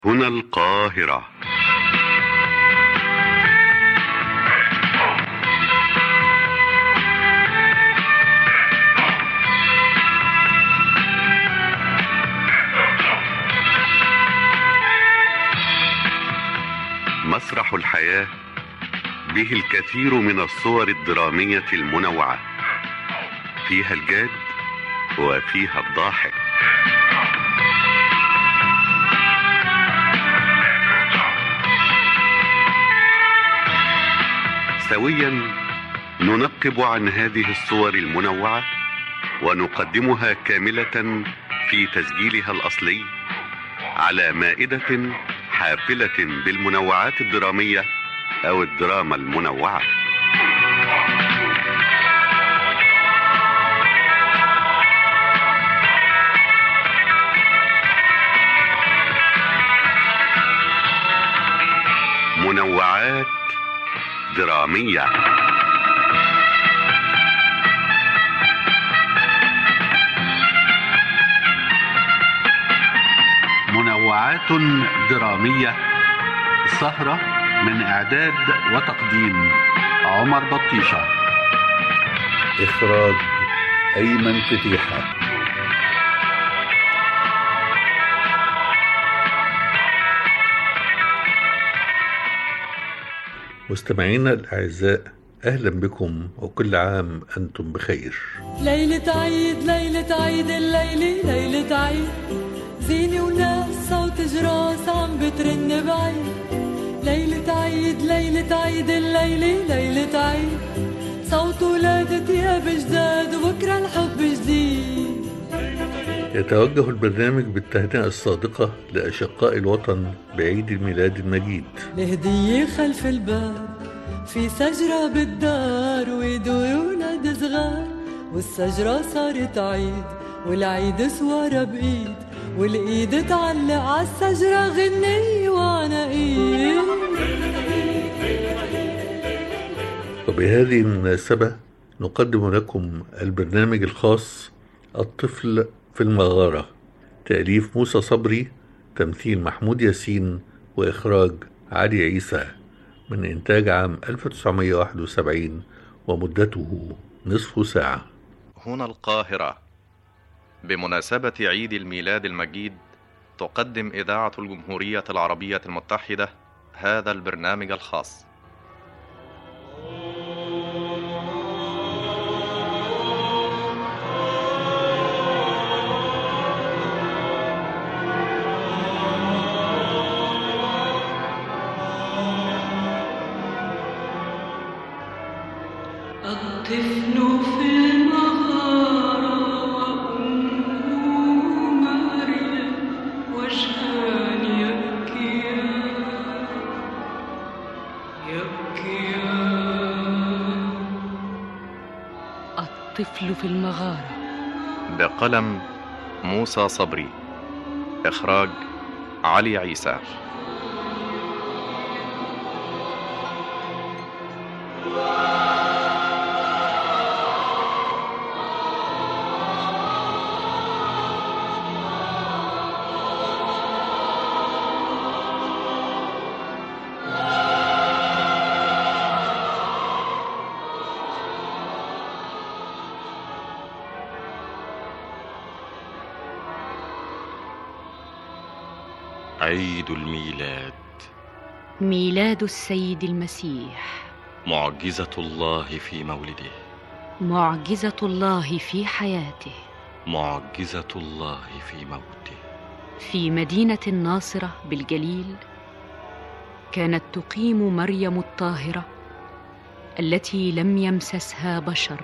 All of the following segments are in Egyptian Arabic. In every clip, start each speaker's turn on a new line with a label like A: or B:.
A: هنا القاهرة مسرح الحياة به الكثير من الصور الدرامية المنوعة فيها الجاد وفيها الضاحك سويا ننقب عن هذه الصور المنوعة ونقدمها كاملة في تسجيلها الأصلي على مائدة حافلة بالمنوعات الدرامية أو الدراما المنوعة منوعات درامية منوعات درامية سهرة من إعداد وتقديم عمر بطيشة
B: إخراج أيمن فتيحة مستمعينا الأعزاء أهلا بكم وكل عام أنتم بخير
C: ليلة عيد ليلة عيد الليلة ليلة عيد زينة وناس صوت جراس عم بترن بعيد ليلة عيد ليلة عيد الليلة ليلة عيد صوت ولادة ثياب جداد وبكرة الحب جديد
B: يتوجه البرنامج بالتهنئة الصادقة لأشقاء الوطن بعيد الميلاد المجيد
C: الهدية خلف الباب في شجرة بالدار ويدور ولاد صغار والشجرة صارت عيد والعيد سوارة بإيد والإيد تعلق عالشجرة غني وأنا إيد
B: وبهذه المناسبة نقدم لكم البرنامج الخاص الطفل في المغارة تأليف موسى صبري تمثيل محمود ياسين وإخراج علي عيسى من إنتاج عام 1971 ومدته نصف ساعة
D: هنا القاهرة بمناسبة عيد الميلاد المجيد تقدم إذاعة الجمهورية العربية المتحدة هذا البرنامج الخاص
E: الطفل في المغارة وأمه مريم وجهان يبكيان يبكيان
F: الطفل في المغارة
D: بقلم موسى صبري إخراج علي عيسى
G: عيد الميلاد
F: ميلاد السيد المسيح
G: معجزة الله في مولده
F: معجزة الله في حياته
G: معجزة الله في موته
F: في مدينة الناصرة بالجليل كانت تقيم مريم الطاهرة التي لم يمسسها بشر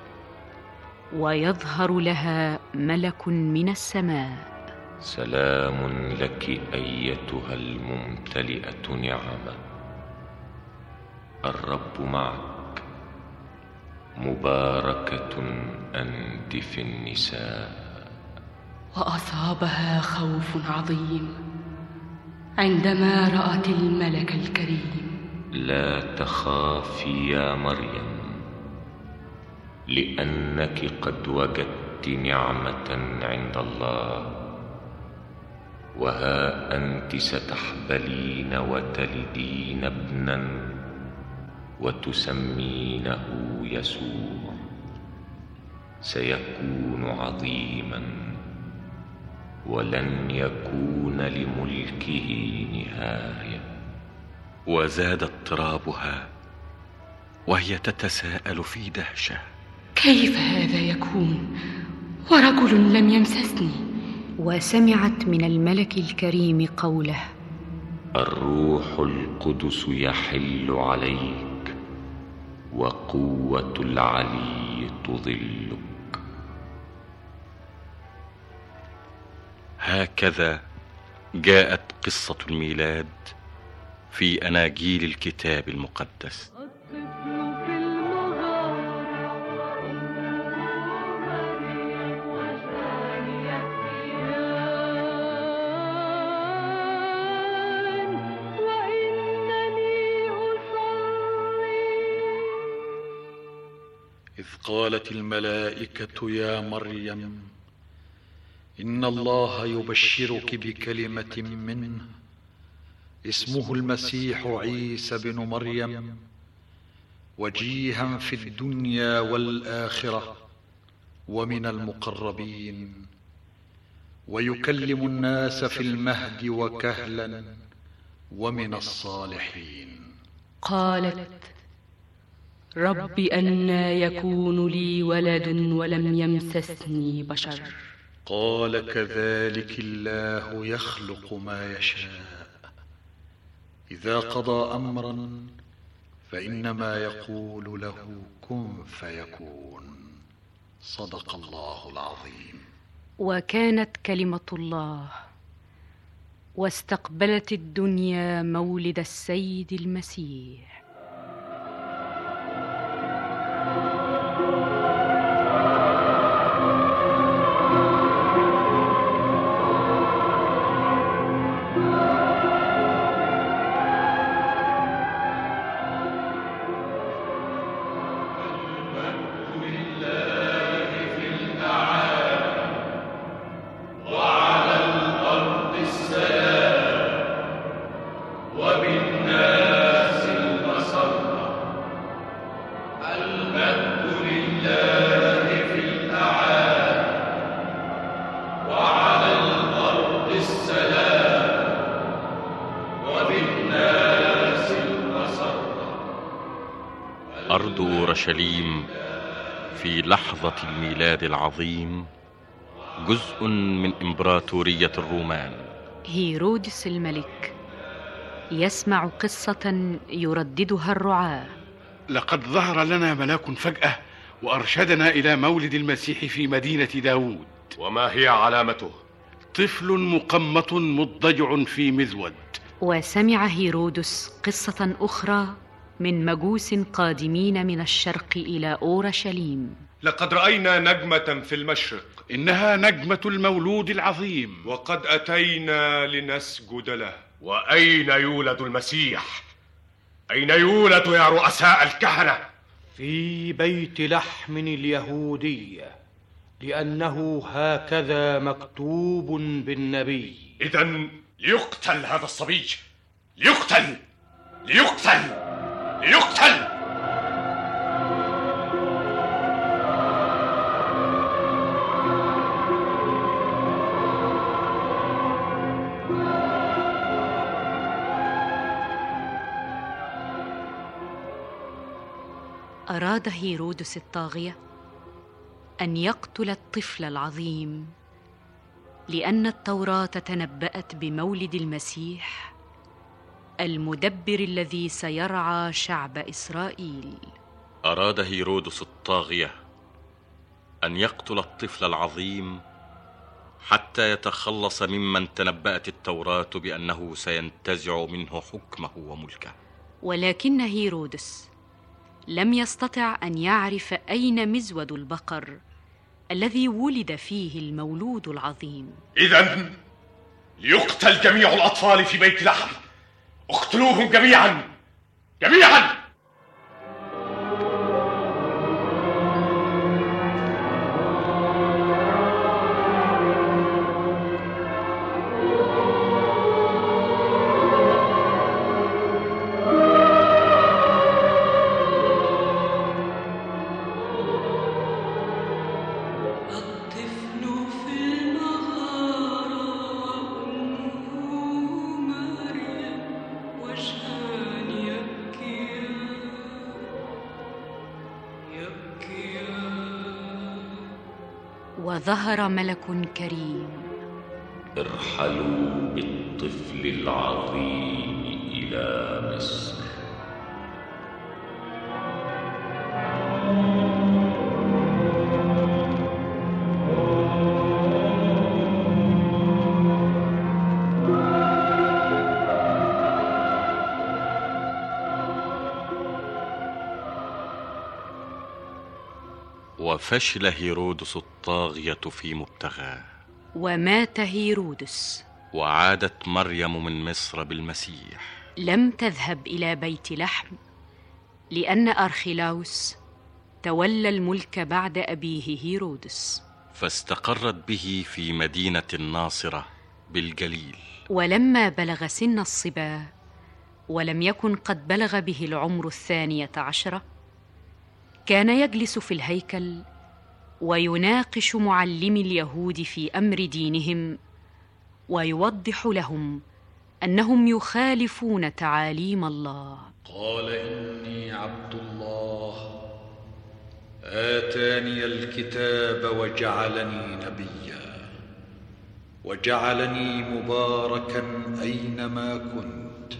F: ويظهر لها ملك من السماء
H: سلام لك ايتها الممتلئه نعمه الرب معك مباركه انت في النساء
E: وأصابها خوف عظيم عندما رأت الملك الكريم
H: لا تخافي يا مريم لانك قد وجدت نعمه عند الله وها أنت ستحبلين وتلدين ابنا وتسمينه يسوع سيكون عظيما ولن يكون لملكه نهايه
G: وزاد اضطرابها وهي تتساءل في دهشه
E: كيف هذا يكون ورجل لم يمسسني
F: وسمعت من الملك الكريم قوله
H: الروح القدس يحل عليك وقوه العلي تظلك
G: هكذا جاءت قصه الميلاد في اناجيل الكتاب المقدس
I: إذ قالت الملائكة يا مريم إن الله يبشرك بكلمة منه اسمه المسيح عيسى بن مريم وجيها في الدنيا والآخرة ومن المقربين ويكلم الناس في المهد وكهلا ومن الصالحين
E: قالت رب أنى يكون لي ولد ولم يمسسني بشر
I: قال كذلك الله يخلق ما يشاء اذا قضى امرا فانما يقول له كن فيكون صدق الله العظيم
F: وكانت كلمه الله واستقبلت الدنيا مولد السيد المسيح
G: ارض اورشليم في لحظه الميلاد العظيم جزء من امبراطوريه الرومان
F: هيرودس الملك يسمع قصه يرددها الرعاه
J: لقد ظهر لنا ملاك فجأة وأرشدنا إلى مولد المسيح في مدينة داوود
K: وما هي علامته؟
J: طفل مقمط مضجع في مذود
F: وسمع هيرودس قصه اخرى من مجوس قادمين من الشرق الى اورشليم
K: لقد رأينا نجمة في المشرق
J: إنها نجمة المولود العظيم
K: وقد أتينا لنسجد له وأين يولد المسيح؟ أين يولد يا رؤساء الكهنة؟
L: في بيت لحم اليهودية لأنه هكذا مكتوب بالنبي
K: إذا ليقتل هذا الصبي ليقتل ليقتل ليقتل
F: اراد هيرودس الطاغيه ان يقتل الطفل العظيم لان التوراه تنبات بمولد المسيح المدبر الذي سيرعى شعب اسرائيل
G: اراد هيرودس الطاغيه ان يقتل الطفل العظيم حتى يتخلص ممن تنبات التوراه بانه سينتزع منه حكمه وملكه
F: ولكن هيرودس لم يستطع ان يعرف اين مزود البقر الذي ولد فيه المولود العظيم
K: إذا ليقتل جميع الأطفال في بيت لحم اقتلوهم جميعا جميعا
F: وظهر ملك كريم
H: ارحلوا بالطفل العظيم إلى مصر
G: وفشل هيرودس الطاغية في مبتغاه
F: ومات هيرودس
G: وعادت مريم من مصر بالمسيح
F: لم تذهب الى بيت لحم لان ارخلاوس تولى الملك بعد ابيه هيرودس
G: فاستقرت به في مدينة الناصرة بالجليل
F: ولما بلغ سن الصبا ولم يكن قد بلغ به العمر الثانيه عشره كان يجلس في الهيكل ويناقش معلمي اليهود في امر دينهم ويوضح لهم انهم يخالفون تعاليم الله
I: قال اني عبد الله اتاني الكتاب وجعلني نبيا وجعلني مباركا اينما كنت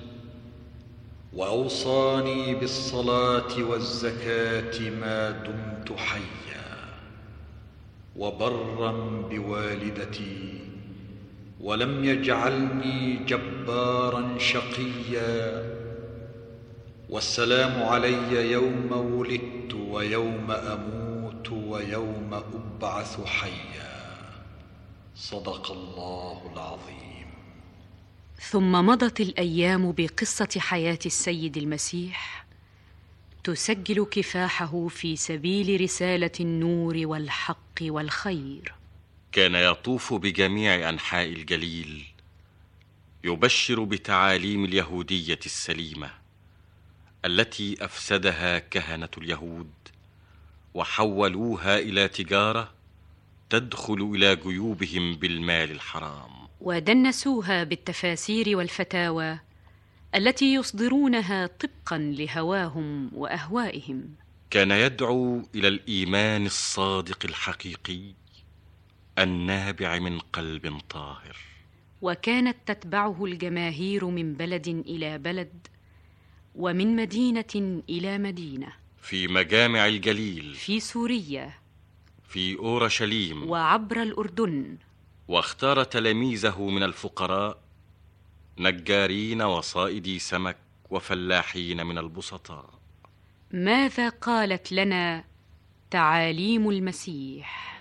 I: واوصاني بالصلاه والزكاه ما دمت حيا وبرا بوالدتي ولم يجعلني جبارا شقيا والسلام علي يوم ولدت ويوم اموت ويوم ابعث حيا صدق الله العظيم
F: ثم مضت الايام بقصه حياه السيد المسيح تسجل كفاحه في سبيل رساله النور والحق والخير
G: كان يطوف بجميع انحاء الجليل يبشر بتعاليم اليهوديه السليمه التي افسدها كهنه اليهود وحولوها الى تجاره تدخل الى جيوبهم بالمال الحرام
F: ودنسوها بالتفاسير والفتاوى التي يصدرونها طبقا لهواهم واهوائهم
G: كان يدعو الى الايمان الصادق الحقيقي النابع من قلب طاهر
F: وكانت تتبعه الجماهير من بلد الى بلد ومن مدينه الى مدينه
G: في مجامع الجليل
F: في سوريا
G: في اورشليم
F: وعبر الاردن
G: واختار تلاميذه من الفقراء نجارين وصائدي سمك وفلاحين من البسطاء
F: ماذا قالت لنا تعاليم المسيح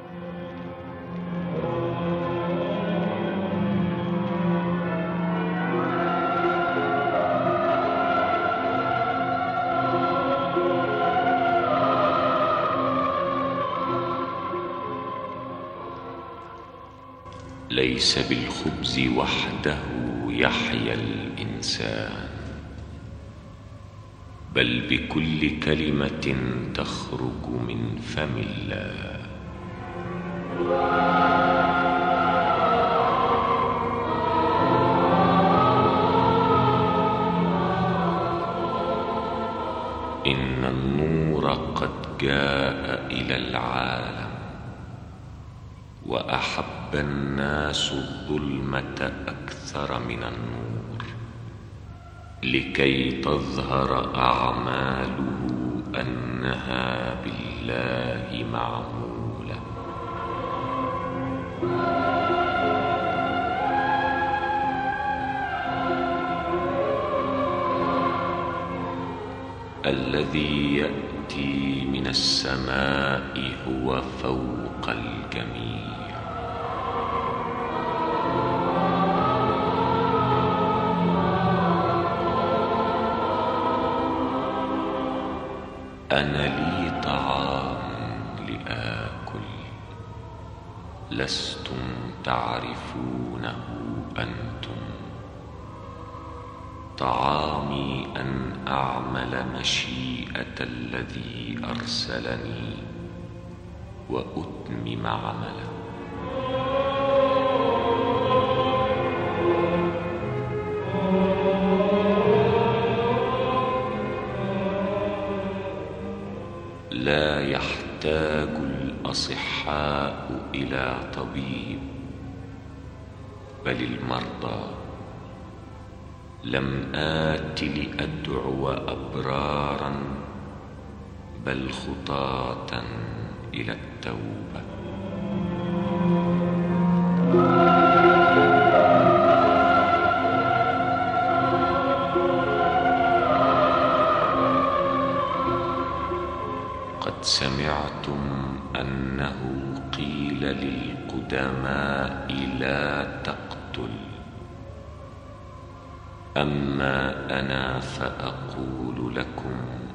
H: ليس بالخبز وحده يحيا الانسان بل بكل كلمه تخرج من فم الله ان النور قد جاء الى العالم واحب الناس الظلمه اكثر من النور لكي تظهر اعماله انها بالله معموله الذي ياتي من السماء هو فوق الجميع انا لي طعام لاكل لستم تعرفونه انتم طعامي ان اعمل مشيئه الذي ارسلني واتمم عمله لا يحتاج الاصحاء الى طبيب بل المرضى لم ات لادعو ابرارا بل خطاه الى التوبه قد سمعتم انه قيل للقدماء لا تقتل اما انا فاقول لكم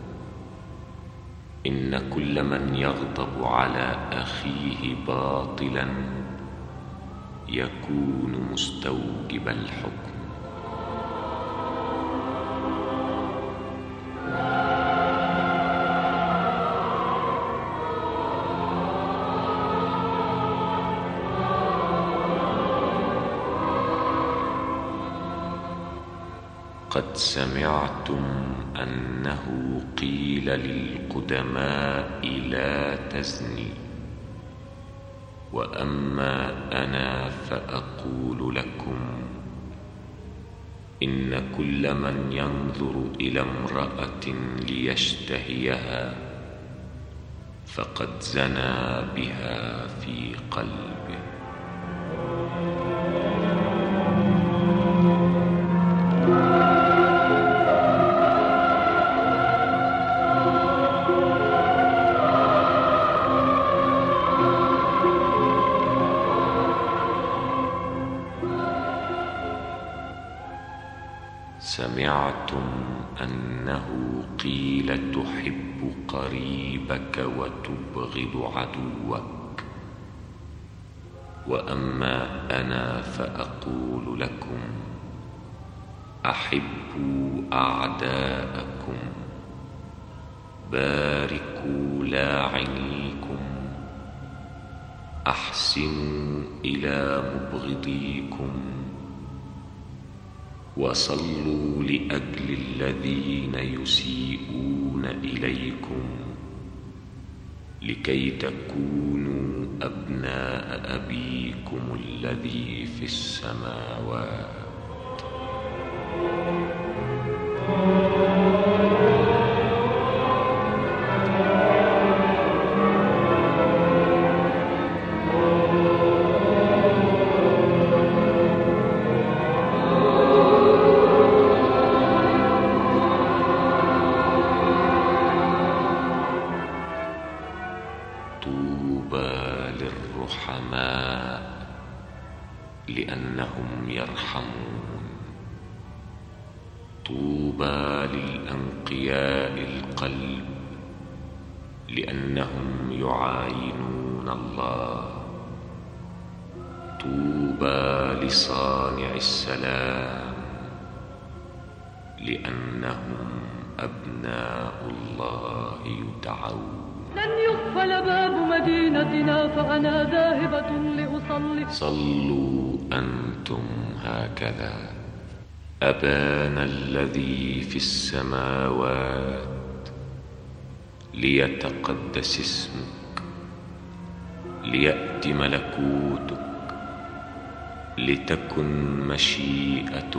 H: ان كل من يغضب على اخيه باطلا يكون مستوجب الحكم قد سمعتم انه قيل للقدماء لا تزني واما انا فاقول لكم ان كل من ينظر الى امراه ليشتهيها فقد زنى بها في قلبه سمعتم انه قيل تحب قريبك وتبغض عدوك واما انا فاقول لكم احبوا اعداءكم باركوا لاعنيكم احسنوا الى مبغضيكم وصلوا لاجل الذين يسيئون اليكم لكي تكونوا ابناء ابيكم الذي في السماوات طوبى للرحماء لانهم يرحمون طوبى للانقياء القلب لانهم يعاينون الله طوبى لصانع السلام لانهم ابناء الله يدعون
C: لن يقفل باب مدينتنا فأنا ذاهبة لأصلي
H: صلوا انتم هكذا ابانا الذي في السماوات ليتقدس اسمك ليات ملكوتك لتكن مشيئتك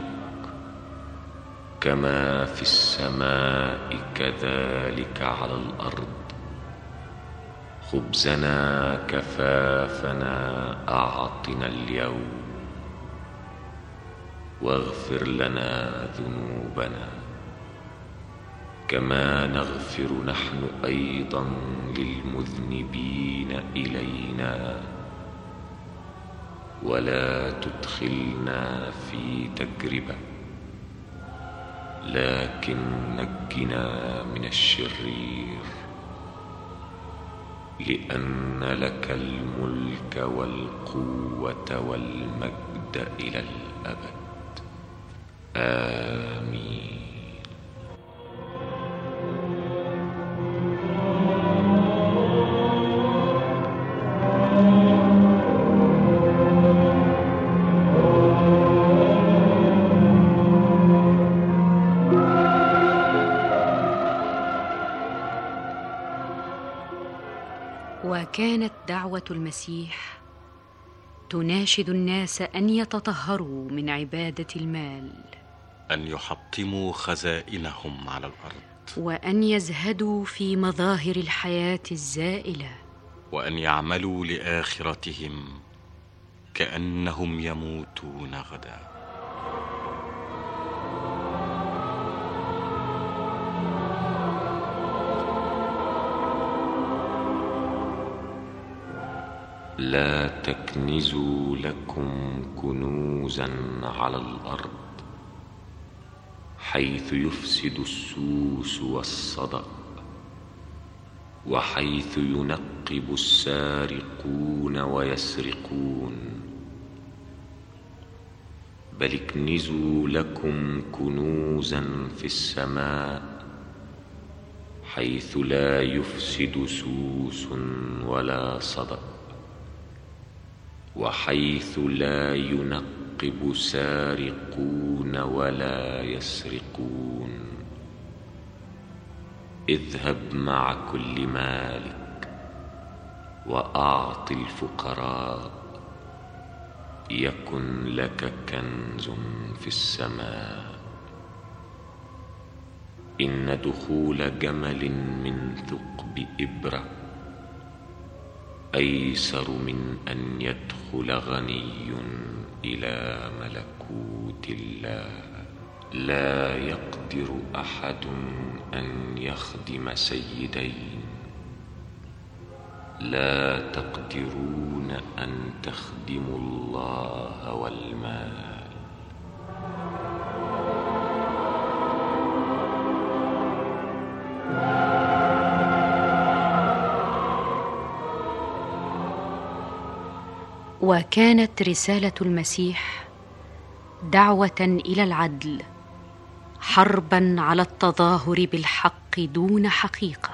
H: كما في السماء كذلك على الارض خبزنا كفافنا اعطنا اليوم واغفر لنا ذنوبنا كما نغفر نحن ايضا للمذنبين الينا ولا تدخلنا في تجربه لكن نجنا من الشرير لان لك الملك والقوه والمجد الى الابد امين
F: وكانت دعوه المسيح تناشد الناس ان يتطهروا من عباده المال
G: ان يحطموا خزائنهم على الارض
F: وان يزهدوا في مظاهر الحياه الزائله
G: وان يعملوا لاخرتهم كانهم يموتون غدا
H: لا تكنزوا لكم كنوزا على الارض حيث يفسد السوس والصدأ وحيث ينقب السارقون ويسرقون بل اكنزوا لكم كنوزا في السماء حيث لا يفسد سوس ولا صدأ وحيث لا ينقب سارقون ولا يسرقون اذهب مع كل مالك واعط الفقراء يكن لك كنز في السماء ان دخول جمل من ثقب ابره ايسر من ان يدخل غني الى ملكوت الله لا يقدر احد ان يخدم سيدين لا تقدرون ان تخدموا الله والمال
F: وكانت رساله المسيح دعوه الى العدل حربا على التظاهر بالحق دون حقيقه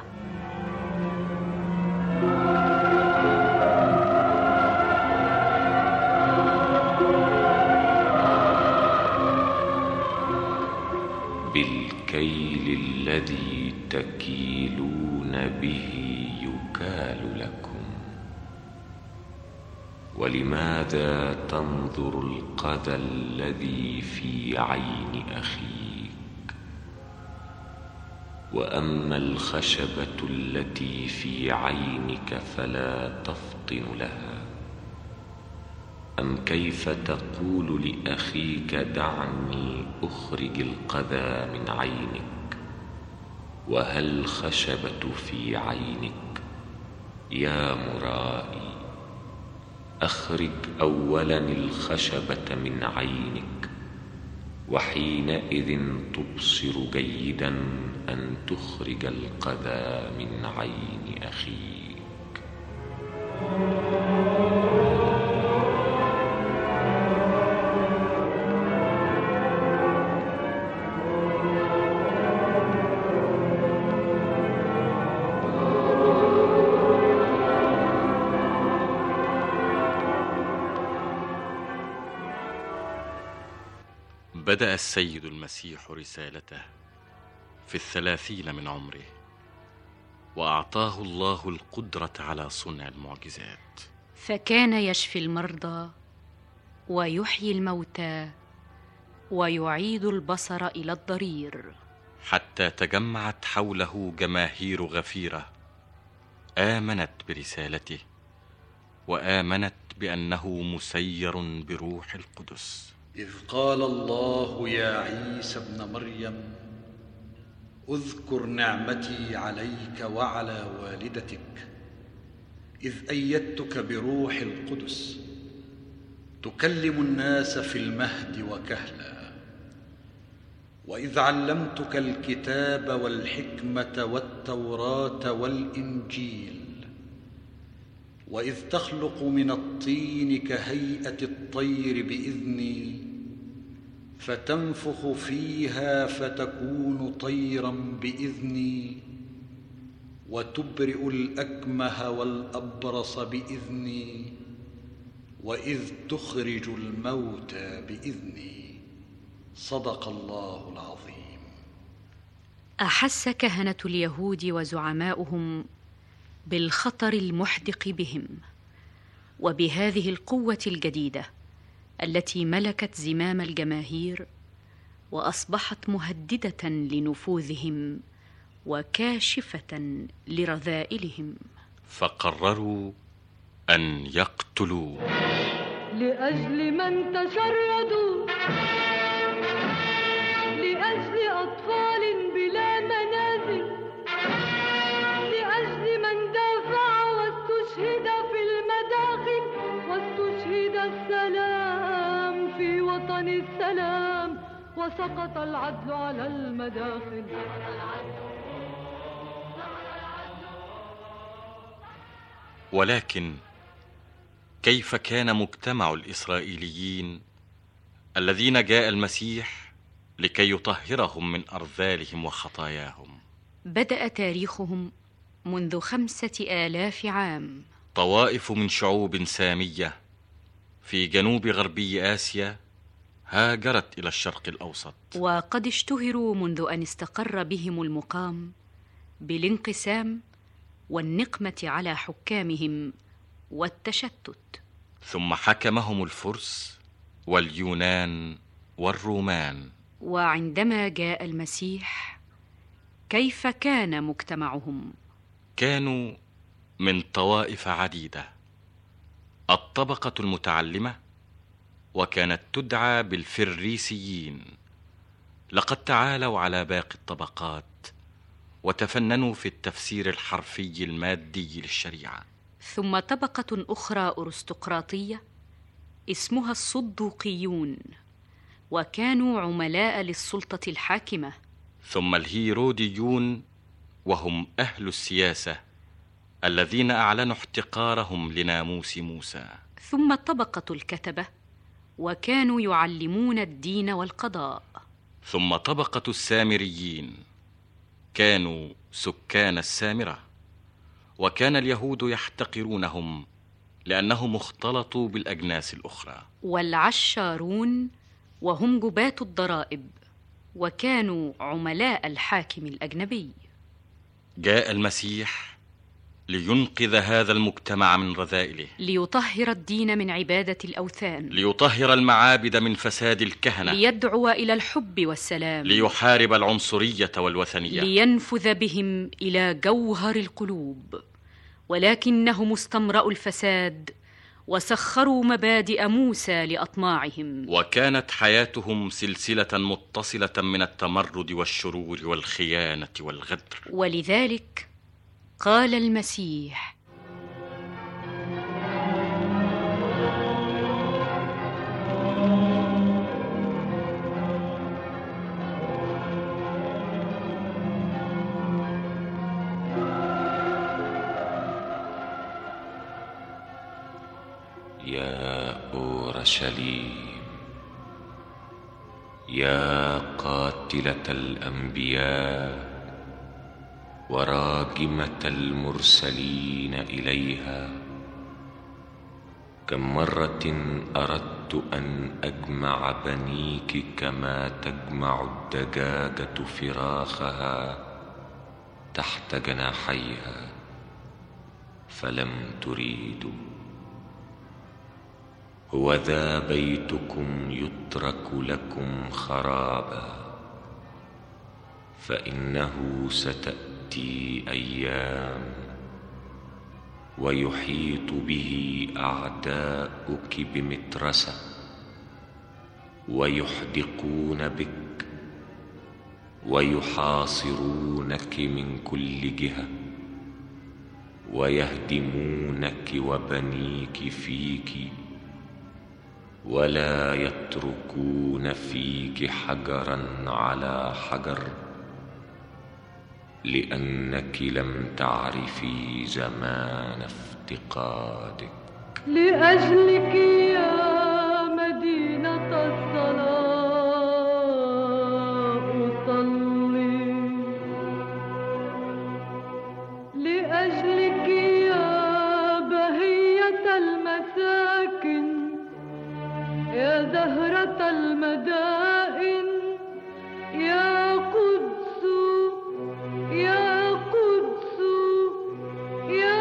H: بالكيل الذي تكيلون به يكال لكم ولماذا تنظر القذى الذي في عين اخيك واما الخشبه التي في عينك فلا تفطن لها ام كيف تقول لاخيك دعني اخرج القذى من عينك وهل الخشبه في عينك يا مرائي اخرج اولا الخشبه من عينك وحينئذ تبصر جيدا ان تخرج القذى من عين اخيك
G: بدا السيد المسيح رسالته في الثلاثين من عمره واعطاه الله القدره على صنع المعجزات
F: فكان يشفي المرضى ويحيي الموتى ويعيد البصر الى الضرير
G: حتى تجمعت حوله جماهير غفيره امنت برسالته وامنت بانه مسير بروح القدس
I: إذ قال الله يا عيسى ابن مريم اذكر نعمتي عليك وعلى والدتك إذ أيدتك بروح القدس تكلم الناس في المهد وكهلا وإذ علمتك الكتاب والحكمة والتوراة والإنجيل واذ تخلق من الطين كهيئه الطير باذني فتنفخ فيها فتكون طيرا باذني وتبرئ الاكمه والابرص باذني واذ تخرج الموتى باذني صدق الله العظيم
F: احس كهنه اليهود وزعماؤهم بالخطر المحدق بهم وبهذه القوه الجديده التي ملكت زمام الجماهير واصبحت مهدده لنفوذهم وكاشفه لرذائلهم
G: فقرروا ان يقتلوه
C: لأجل من تشردوا لأجل أطفال بلا منازل لأجل من دافع واستشهد في المداخل واستشهد السلام في وطن السلام وسقط العدل على المداخل
G: ولكن كيف كان مجتمع الاسرائيليين الذين جاء المسيح لكي يطهرهم من ارذالهم وخطاياهم
F: بدا تاريخهم منذ خمسه الاف عام
G: طوائف من شعوب ساميه في جنوب غربي اسيا هاجرت الى الشرق الاوسط
F: وقد اشتهروا منذ ان استقر بهم المقام بالانقسام والنقمه على حكامهم والتشتت
G: ثم حكمهم الفرس واليونان والرومان
F: وعندما جاء المسيح كيف كان مجتمعهم
G: كانوا من طوائف عديده الطبقه المتعلمه وكانت تدعى بالفريسيين لقد تعالوا على باقي الطبقات وتفننوا في التفسير الحرفي المادي للشريعه
F: ثم طبقه اخرى ارستقراطيه اسمها الصدوقيون وكانوا عملاء للسلطه الحاكمه
G: ثم الهيروديون وهم اهل السياسه الذين اعلنوا احتقارهم لناموس موسى
F: ثم طبقه الكتبه وكانوا يعلمون الدين والقضاء
G: ثم طبقه السامريين كانوا سكان السامره وكان اليهود يحتقرونهم لانهم اختلطوا بالاجناس الاخرى
F: والعشارون وهم جباة الضرائب وكانوا عملاء الحاكم الاجنبي
G: جاء المسيح لينقذ هذا المجتمع من رذائله
F: ليطهر الدين من عباده الاوثان
G: ليطهر المعابد من فساد الكهنه
F: ليدعو الى الحب والسلام
G: ليحارب العنصريه والوثنيه
F: لينفذ بهم الى جوهر القلوب ولكنهم استمرأوا الفساد وسخروا مبادئ موسى لاطماعهم
G: وكانت حياتهم سلسله متصله من التمرد والشرور والخيانه والغدر
F: ولذلك قال المسيح
H: يا اورشليم يا قاتله الانبياء وراجمه المرسلين اليها كم مره اردت ان اجمع بنيك كما تجمع الدجاجه فراخها تحت جناحيها فلم تريدوا هو ذا بيتكم يترك لكم خرابا فانه ستاتي ايام ويحيط به اعداؤك بمترسه ويحدقون بك ويحاصرونك من كل جهه ويهدمونك وبنيك فيك ولا يتركون فيك حجرا على حجر لانك لم تعرفي زمان افتقادك
C: لأجلك يا مدينة الصلاة أصلي لأجلك يا بهية المساكن يا دهرة المدائن يا قدس يا قدس يا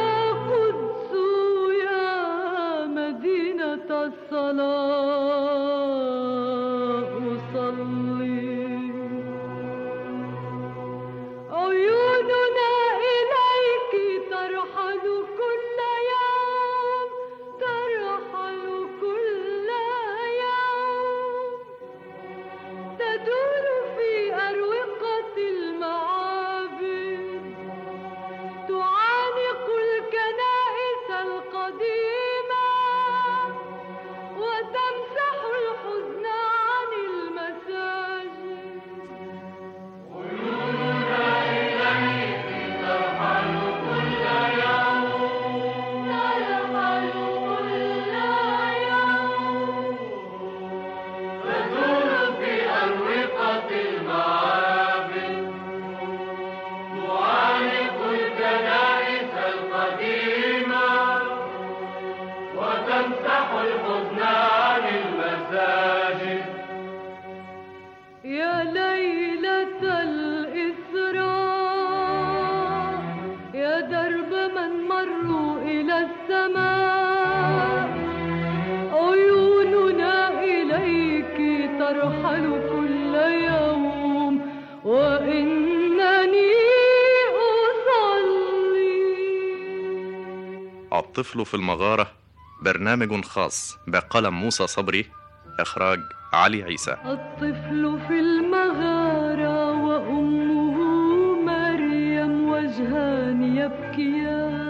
D: والطفل في المغارة برنامج خاص بقلم موسى صبري إخراج علي عيسى
C: الطفل في المغارة وأمه مريم وجهان يبكيان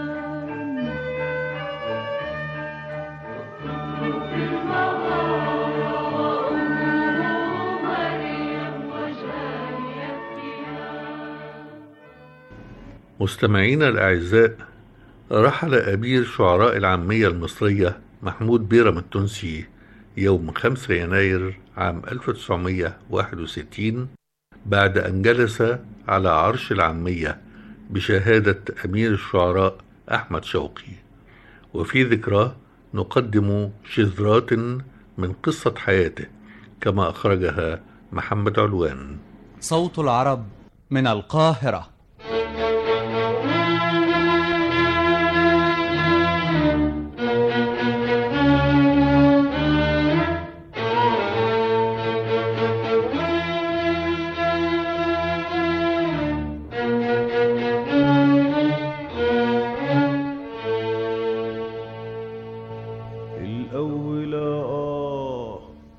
B: مستمعينا الأعزاء رحل أمير شعراء العامية المصرية محمود بيرم التونسي يوم 5 يناير عام 1961 بعد أن جلس على عرش العامية بشهادة أمير الشعراء أحمد شوقي وفي ذكراه نقدم شذرات من قصة حياته كما أخرجها محمد علوان
M: صوت العرب من القاهرة
N: الأول آه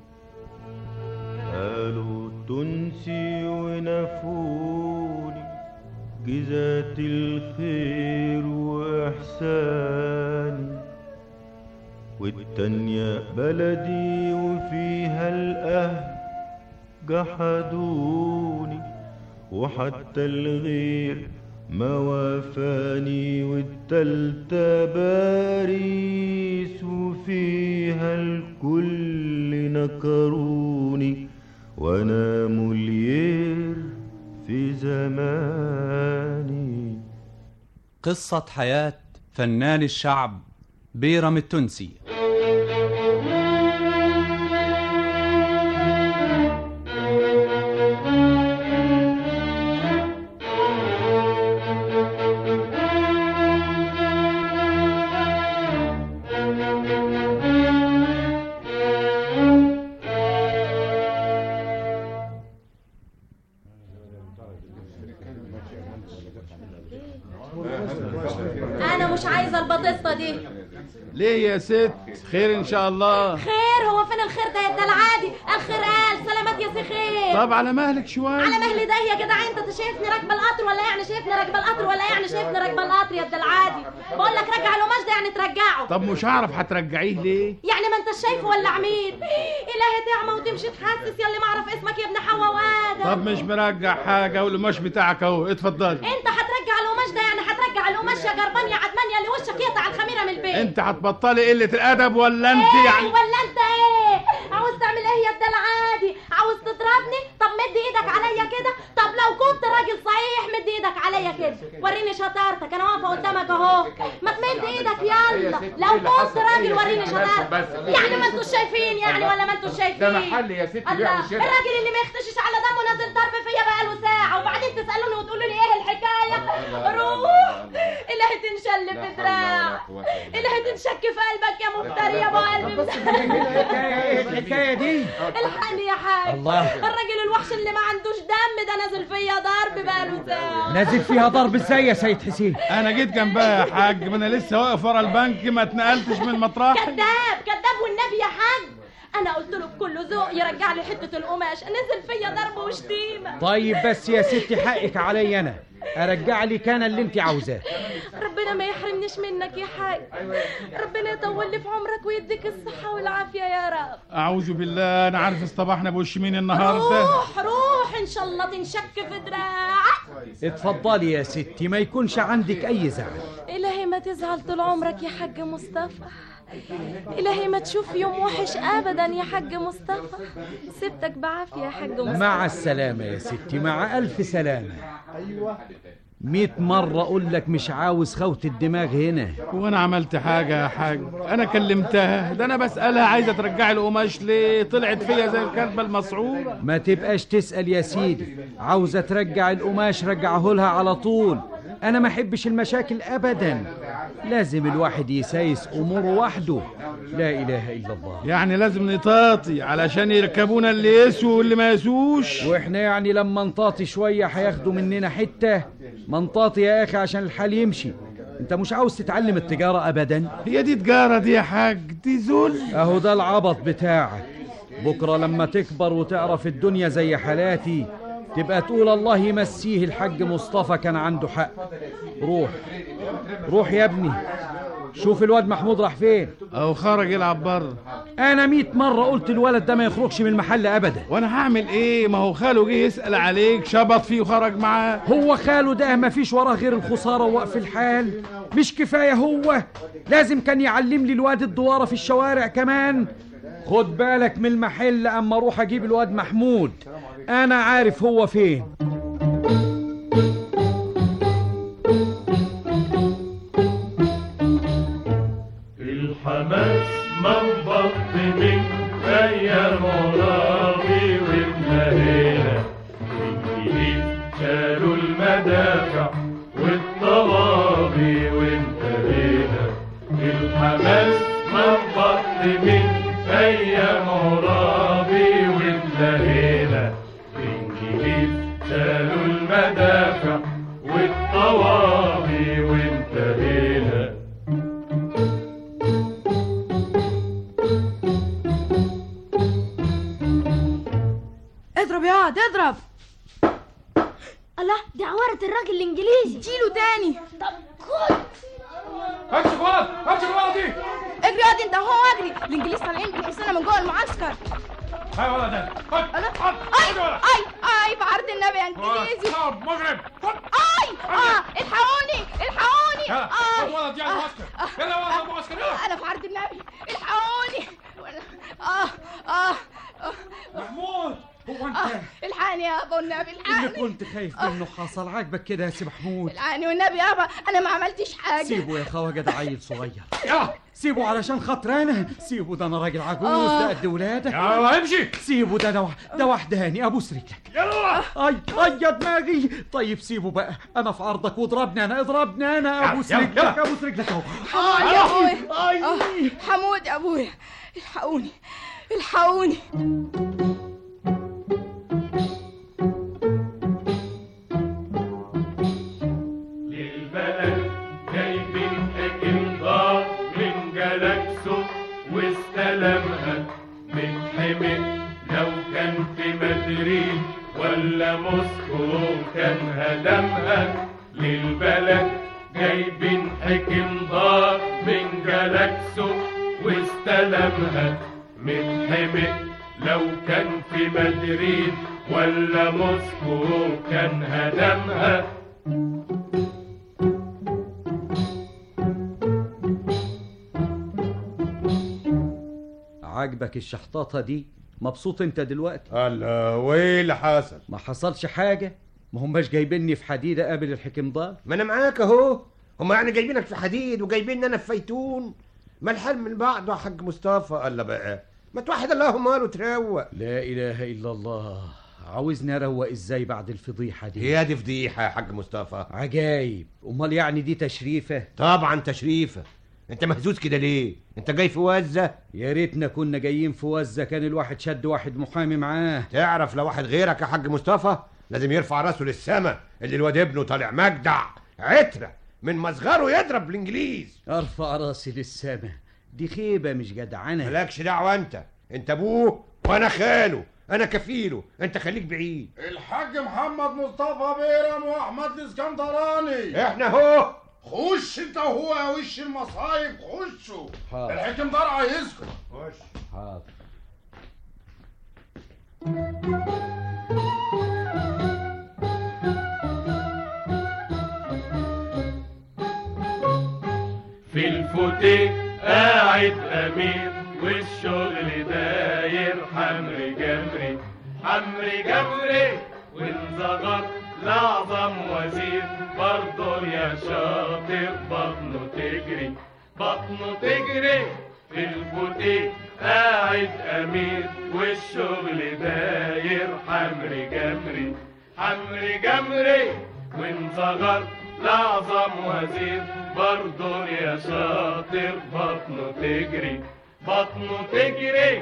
N: قالوا تنسي ونفوني جزات الخير وإحساني والتانية بلدي وفيها الأهل جحدوني وحتى الغير ما وافاني والتالتة باريس وفيها الكل نكروني وانا مليير في زماني
M: قصة حياة فنان الشعب بيرم التونسي
O: انا مش عايزه البطيسه دي
P: ليه يا ست خير ان شاء الله
O: خير هو فين الخير ده يا العادي الخير قال سلامات يا سي خير
P: طب على مهلك شويه
O: على مهلي ده يا جدع انت شايفني راكبه القطر ولا يعني شايفني راكبه القطر ولا يعني شايفني راكبه القطر يا العادي بقول لك رجع القماش ده يعني ترجعه
P: طب مش هعرف هترجعيه ليه
O: يعني ما انت شايفه ولا عميد الهي تعمى وتمشي تحسس يا اللي ما اعرف اسمك يا ابن حوا وادم
P: طب مش مرجع حاجه والقماش بتاعك اهو اتفضلي
O: انت هترجع القماش ده يعني هترجع القماش يا جربان يا عدمان يا اللي وشك يقطع الخميره من البيت
P: انت هتبطلي قله الادب ولا انت
O: ايه
P: يعني
O: ولا انت ايه عاوز تعمل ايه يا ده العادي عاوز تضربني طب مد ايدك عليا كده طب لو كنت راجل صحيح مد ايدك عليا كده وريني شطارتك انا واقفه قدامك اهو ما تمد ايدك يلا لو كنت راجل وريني شطارتك يعني ما انتوش شايفين يعني ولا ما انتوش شايفين
P: ده محل يا ستي بيع
O: الله
P: وشراء.
O: الراجل اللي ما يختشش على دمه نازل ضرب فيا بقاله ساعه وبعدين تسالوني وتقولوا لي ايه الحكايه روح الهي تنشل في دراع الهي تنشك في قلبك يا مفتري يا ابو قلبي
Q: ايه الحكايه دي
O: الحقني يا حاج
Q: الله.
O: الراجل الوحش اللي ما عندوش دم ده نازل فيا ضرب بقاله ساعه
Q: نازل فيها ضرب ازاي يا سيد حسين
P: انا جيت جنبها يا حاج ما انا لسه واقف ورا البنك ما اتنقلتش من مطرح
O: كذاب كذاب والنبي يا حاج انا قلت له بكل ذوق يرجع لي حته القماش نزل فيا ضرب وشتيمه
Q: طيب بس يا ستي حقك علي انا ارجع لك انا اللي انت عاوزاه
O: ربنا ما يحرمنيش منك يا حاج ربنا يطول لي في عمرك ويديك الصحه والعافيه يا رب
P: اعوذ بالله انا عارف اصطبحنا بوش مين النهارده
O: روح روح ان شاء الله تنشك في دراعك
Q: اتفضلي يا ستي ما يكونش عندك اي زعل
O: الهي ما تزعل طول عمرك يا حاج مصطفى الهي ما تشوف يوم وحش ابدا يا حاج مصطفى سبتك بعافيه يا حاج مصطفى
Q: مع السلامة يا ستي مع ألف سلامة مئة مرة أقول لك مش عاوز خوت الدماغ هنا
P: وانا عملت حاجه يا حاج انا كلمتها ده انا بسالها عايزه ترجعي القماش ليه طلعت فيا زي الكلبه المسعوره
Q: ما تبقاش تسأل يا سيدي عاوزة ترجع القماش رجعه لها على طول أنا ما أحبش المشاكل أبدا لازم الواحد يسايس أموره وحده لا إله إلا الله
P: يعني لازم نطاطي علشان يركبونا اللي يسووا واللي ما يسوش
Q: واحنا يعني لما نطاطي شوية هياخدوا مننا حتة منطاطي يا أخي عشان الحال يمشي انت مش عاوز تتعلم التجارة ابدا
P: هي دي تجارة دي يا حاج دي ذل
Q: اهو ده العبط بتاعك بكرة لما تكبر وتعرف الدنيا زي حالاتي تبقى تقول الله يمسيه الحاج مصطفى كان عنده حق روح روح يا ابني شوف الواد محمود راح فين
P: او خرج يلعب بره
Q: انا مئة مرة قلت الولد ده ما يخرجش من المحل ابدا
P: وانا هعمل ايه ما هو خاله جه يسأل عليك شبط فيه وخرج معاه
Q: هو خاله ده ما فيش وراه غير الخسارة ووقف الحال مش كفاية هو لازم كان يعلم لي الواد الدوارة في الشوارع كمان خد بالك من المحل اما اروح اجيب الواد محمود انا عارف هو فين
R: الحماس منبط من ايام عرابي وانتهينا الجديد شالوا المدافع والطوابي وانتهينا الحماس منبط من ايام عرابي وانتهينا الجديد شالوا المدافع والطوابي وانتهينا
O: اضرب يا واد اضرب الله دي عورة الراجل الانجليزي اديله تاني طب خد
P: امسك ولد امسك ولد دي
O: اجري يا واد انت هو اجري الانجليز طالعين بالحصانه من جوه المعسكر
P: هاي ولد ده خد
O: الله اي اي اي بعرض النبي يا انجليزي
P: طب مجرم
O: اي اه الحقوني الحقوني
P: يلا
O: آه.
P: خد ولد يا المعسكر يلا ولد المعسكر يلا
O: انا في عرض النبي الحقوني اه اه آه.
Q: محمود هو انت
O: آه. الحقني يا ابو النبي
Q: اللي
O: الحقني
Q: كنت خايف منه حصل عاجبك كده يا سي محمود
O: الحقني والنبي يابا انا ما عملتش حاجه
Q: سيبه يا خواجه ده عيل صغير يلا سيبه علشان خاطر انا سيبه ده انا راجل عجوز
O: آه.
Q: ده قد ولادك
P: يلا امشي
Q: سيبه ده انا ده وحداني ابوس رجلك
P: يلا
Q: اي اي يا دماغي طيب سيبه بقى انا في عرضك واضربني انا اضربني انا ابوس
P: يلا،
Q: رجلك
P: يلا.
Q: ابوس رجلك اهو
O: اه يا ابويا
Q: اي
O: آه، حمود يا ابويا الحقوني الحقوني
R: للبلد جايبين حكمدار من جلاكسو واستلمها متحمل لو كان في مدريد ولا موسكو كان هدمها للبلد جايبين حكمدار من جلاكسو واستلمها متحمل لو كان في مدريد ولا موسكو كان هدمها
Q: عاجبك الشحطاطه دي مبسوط انت دلوقتي
S: الله وايه اللي حصل
Q: ما حصلش حاجه ما هماش جايبيني في حديده قابل الحكمدار
S: ما انا معاك اهو هم يعني جايبينك في حديد وجايبيني انا في فيتون ما الحال من بعضه يا حاج مصطفى الله بقى ما توحد الله ماله تروق
Q: لا اله الا الله عاوزني اروق ازاي بعد الفضيحه دي
S: هي دي فضيحه يا حاج مصطفى
Q: عجايب امال يعني دي تشريفه
S: طبعا تشريفه انت مهزوز كده ليه انت جاي في وزه
Q: يا ريتنا كنا جايين في وزه كان الواحد شد واحد محامي معاه
S: تعرف لو واحد غيرك يا حاج مصطفى لازم يرفع راسه للسما اللي الواد ابنه طالع مجدع عتره من مصغره يضرب بالانجليز
Q: ارفع راسي للسما دي خيبه مش جدعنه
S: مالكش دعوه انت انت ابوه وانا خاله انا كفيله انت خليك بعيد
T: الحاج محمد مصطفى بيرم واحمد الاسكندراني
S: احنا اهو
T: خش انت وهو يا وش المصايب خشوا
Q: حاضر.
T: الحكم دار عايزكم
S: خش
Q: حاضر
R: في الفوتيه قاعد امير والشغل داير حمر جمري حمر جمري وانزغر لاعظم وزير برضه يا شاطر بطنه تجري بطنه تجري في الفوتيه قاعد امير والشغل داير حمر جمري حمر جمري وانصغر لأعظم وزير برضه يا شاطر بطنه تجري بطنه تجري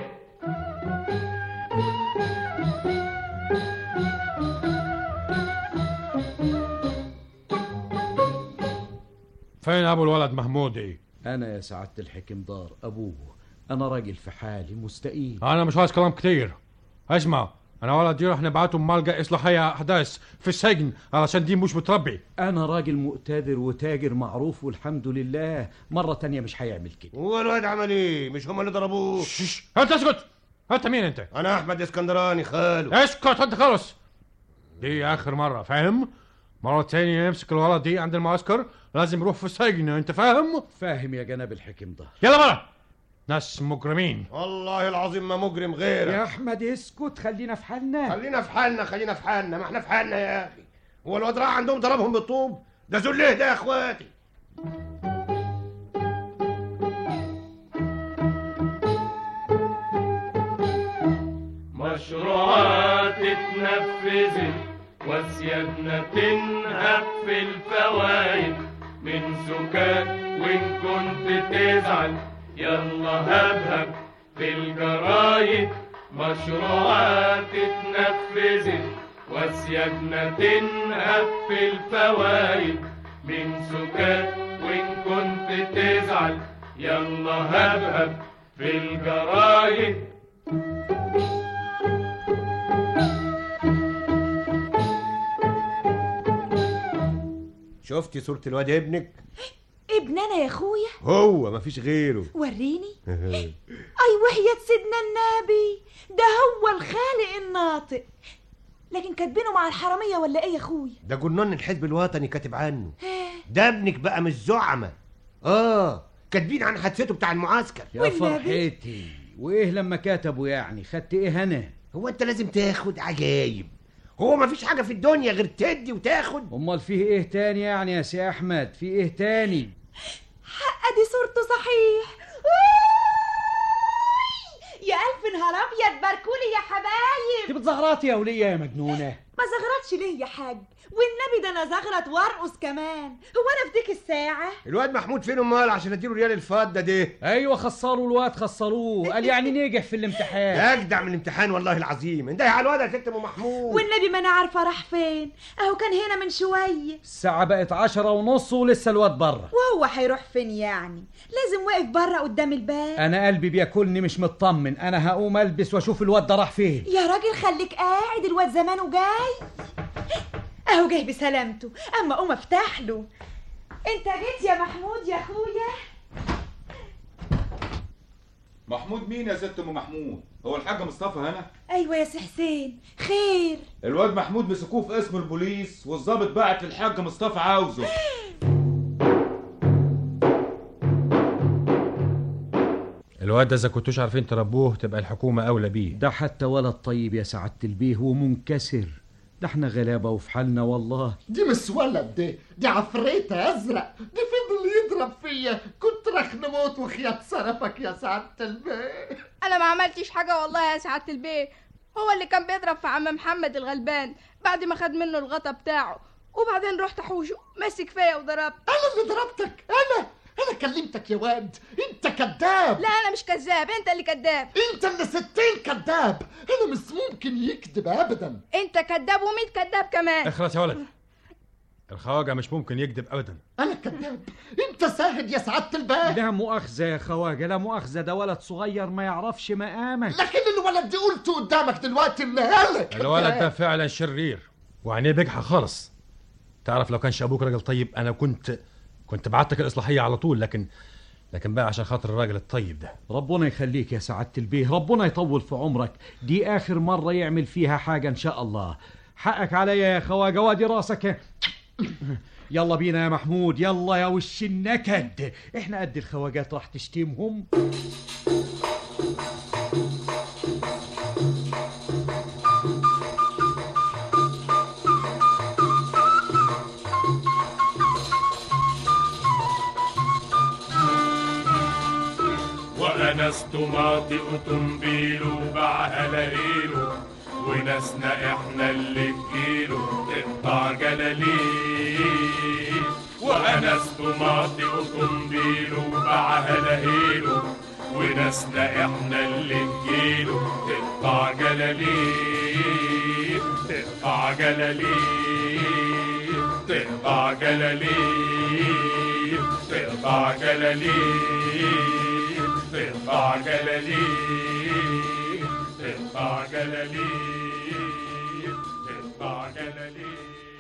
U: فين ابو الولد محمودي
Q: أنا يا سعادة الحكم دار أبوه أنا راجل في حالي مستقيم
U: انا مش عايز كلام كتير اسمع انا ولدي رح نبعته ملقى اصلاحيه احداث في السجن علشان دي مش متربي
Q: أنا راجل مقتدر وتاجر معروف والحمد لله مرة تانية مش هيعمل كده
S: هو الواد عمل ايه مش هم اللي ضربوه
U: انت اسكت انت مين انت
S: انا احمد اسكندراني خاله
U: اسكت انت خلص دي اخر مره فاهم مرة تانية يمسك الولد دي عند المعسكر لازم يروح في السجن انت فاهم
Q: فاهم يا جناب الحكم دار
U: يلا بقى ناس مجرمين
S: والله العظيم ما مجرم غيرك
Q: يا أحمد اسكت خلينا في حالنا
S: خلينا في حالنا خلينا في حالنا ما احنا في حالنا يا اخي هو الواد راح عندهم ضربهم بالطوب ده ذل ايه ده يا اخواتي
R: مشروعات اتنفذت وسيادنا تنهب في الفوايد من سكات وان كنت تزعل يلا هبهب في الجرايد مشروعات اتنفذت وسيادنا تنهب في الفوايد من سكات وان كنت تزعل يلا هبهب في الجرايد
S: شفتي صورة الواد ابنك
O: ابن انا يا اخويا
S: هو مفيش غيره
O: وريني اي وحياة سيدنا النبي ده هو الخالق الناطق لكن كاتبينه مع الحرامية ولا ايه يا اخويا
S: ده جنون الحزب الوطني كاتب عنه ده ابنك بقى مش زعمة اه كاتبين عن حادثته بتاع المعسكر
Q: يا فرحتي وإيه لما كتبوا يعني خدت إيه أنا
S: هو أنت لازم تاخد عجايب هو مفيش حاجة في الدنيا غير تدي وتاخد
Q: أمال فيه إيه تاني يعني يا سي أحمد في إيه تاني
O: ادي صورته صحيح يا الف نهار ابيض باركولي يا حبايب
Q: انت بتزغرطي يا ولية يا مجنونة
O: ما زغرتش ليه يا حاج والنبي ده انا زغرت وارقص كمان هو انا في ديك الساعه
S: الواد محمود فين امال عشان اديله ريال الفضه دي
Q: ايوه خسروا الواد خسروه قال يعني نجح في الامتحان
S: اجدع من الامتحان والله العظيم انده على الواد يا ست ام محمود
O: والنبي ما انا عارفه راح فين اهو كان هنا من شويه
Q: الساعة بقت عشرة ونص ولسه الواد بره
O: وهو هيروح فين يعني لازم واقف بره قدام الباب
Q: أنا قلبي بياكلني مش مطمن أنا هقوم ألبس وأشوف الواد ده راح فين
O: يا راجل خليك قاعد الواد زمانه جاي اهو جاي بسلامته اما قوم افتح له انت جيت يا محمود يا اخويا
V: محمود مين يا ست ام محمود هو الحاج مصطفى هنا
O: ايوه يا سي حسين خير
V: الواد محمود مسكوه في اسم البوليس والظابط بعت للحاج مصطفى عاوزه
U: الواد ده اذا كنتوش عارفين تربوه تبقى الحكومه اولى بيه
Q: ده حتى ولد طيب يا سعادة البيه ومنكسر ده احنا غلابة وفي حالنا والله
T: دي مش ولد دي دي عفريت ازرق دي فضل يضرب فيا كنت رخ نموت وخيات صرفك يا سعادة البيه
W: انا ما عملتش حاجه والله يا سعاده البيه هو اللي كان بيضرب في عم محمد الغلبان بعد ما خد منه الغطا بتاعه وبعدين رحت احوشه مسك فيا وضربت
T: انا اللي ضربتك انا انا كلمتك يا واد انت كذاب
W: لا انا مش كذاب انت اللي كذاب
T: انت اللي ستين كذاب انا مش ممكن يكذب ابدا
W: انت كذاب ومين كذاب كمان
U: اخلص يا ولد الخواجه مش ممكن يكذب ابدا
T: انا كذاب انت ساهد يا سعادة البيه
Q: لا مؤاخذة يا خواجة لا مؤاخذة ده ولد صغير ما يعرفش مقامك
T: لكن الولد دي قلته قدامك دلوقتي مالك
U: الولد ده فعلا شرير وعينيه بجحة خالص تعرف لو كانش ابوك راجل طيب انا كنت كنت بعتك الاصلاحيه على طول لكن لكن بقى عشان خاطر الراجل الطيب ده
Q: ربنا يخليك يا سعادة البيه ربنا يطول في عمرك دي آخر مرة يعمل فيها حاجة إن شاء الله حقك عليا يا خواجة وادي راسك يلا بينا يا محمود يلا يا وش النكد احنا قد الخواجات راح تشتمهم
R: وناس طماطي وطنبيلو وباعها ليلو وناسنا احنا اللي تجيله تقطع جلاليل وناس طماطي وطنبيلو وباعها ليلو وناسنا احنا اللي تجيله تقطع جلاليل تقطع جلاليل تقطع جلاليل تقطع جلاليب تقطع جلاليب تقطع جلاليب تقطع جلاليب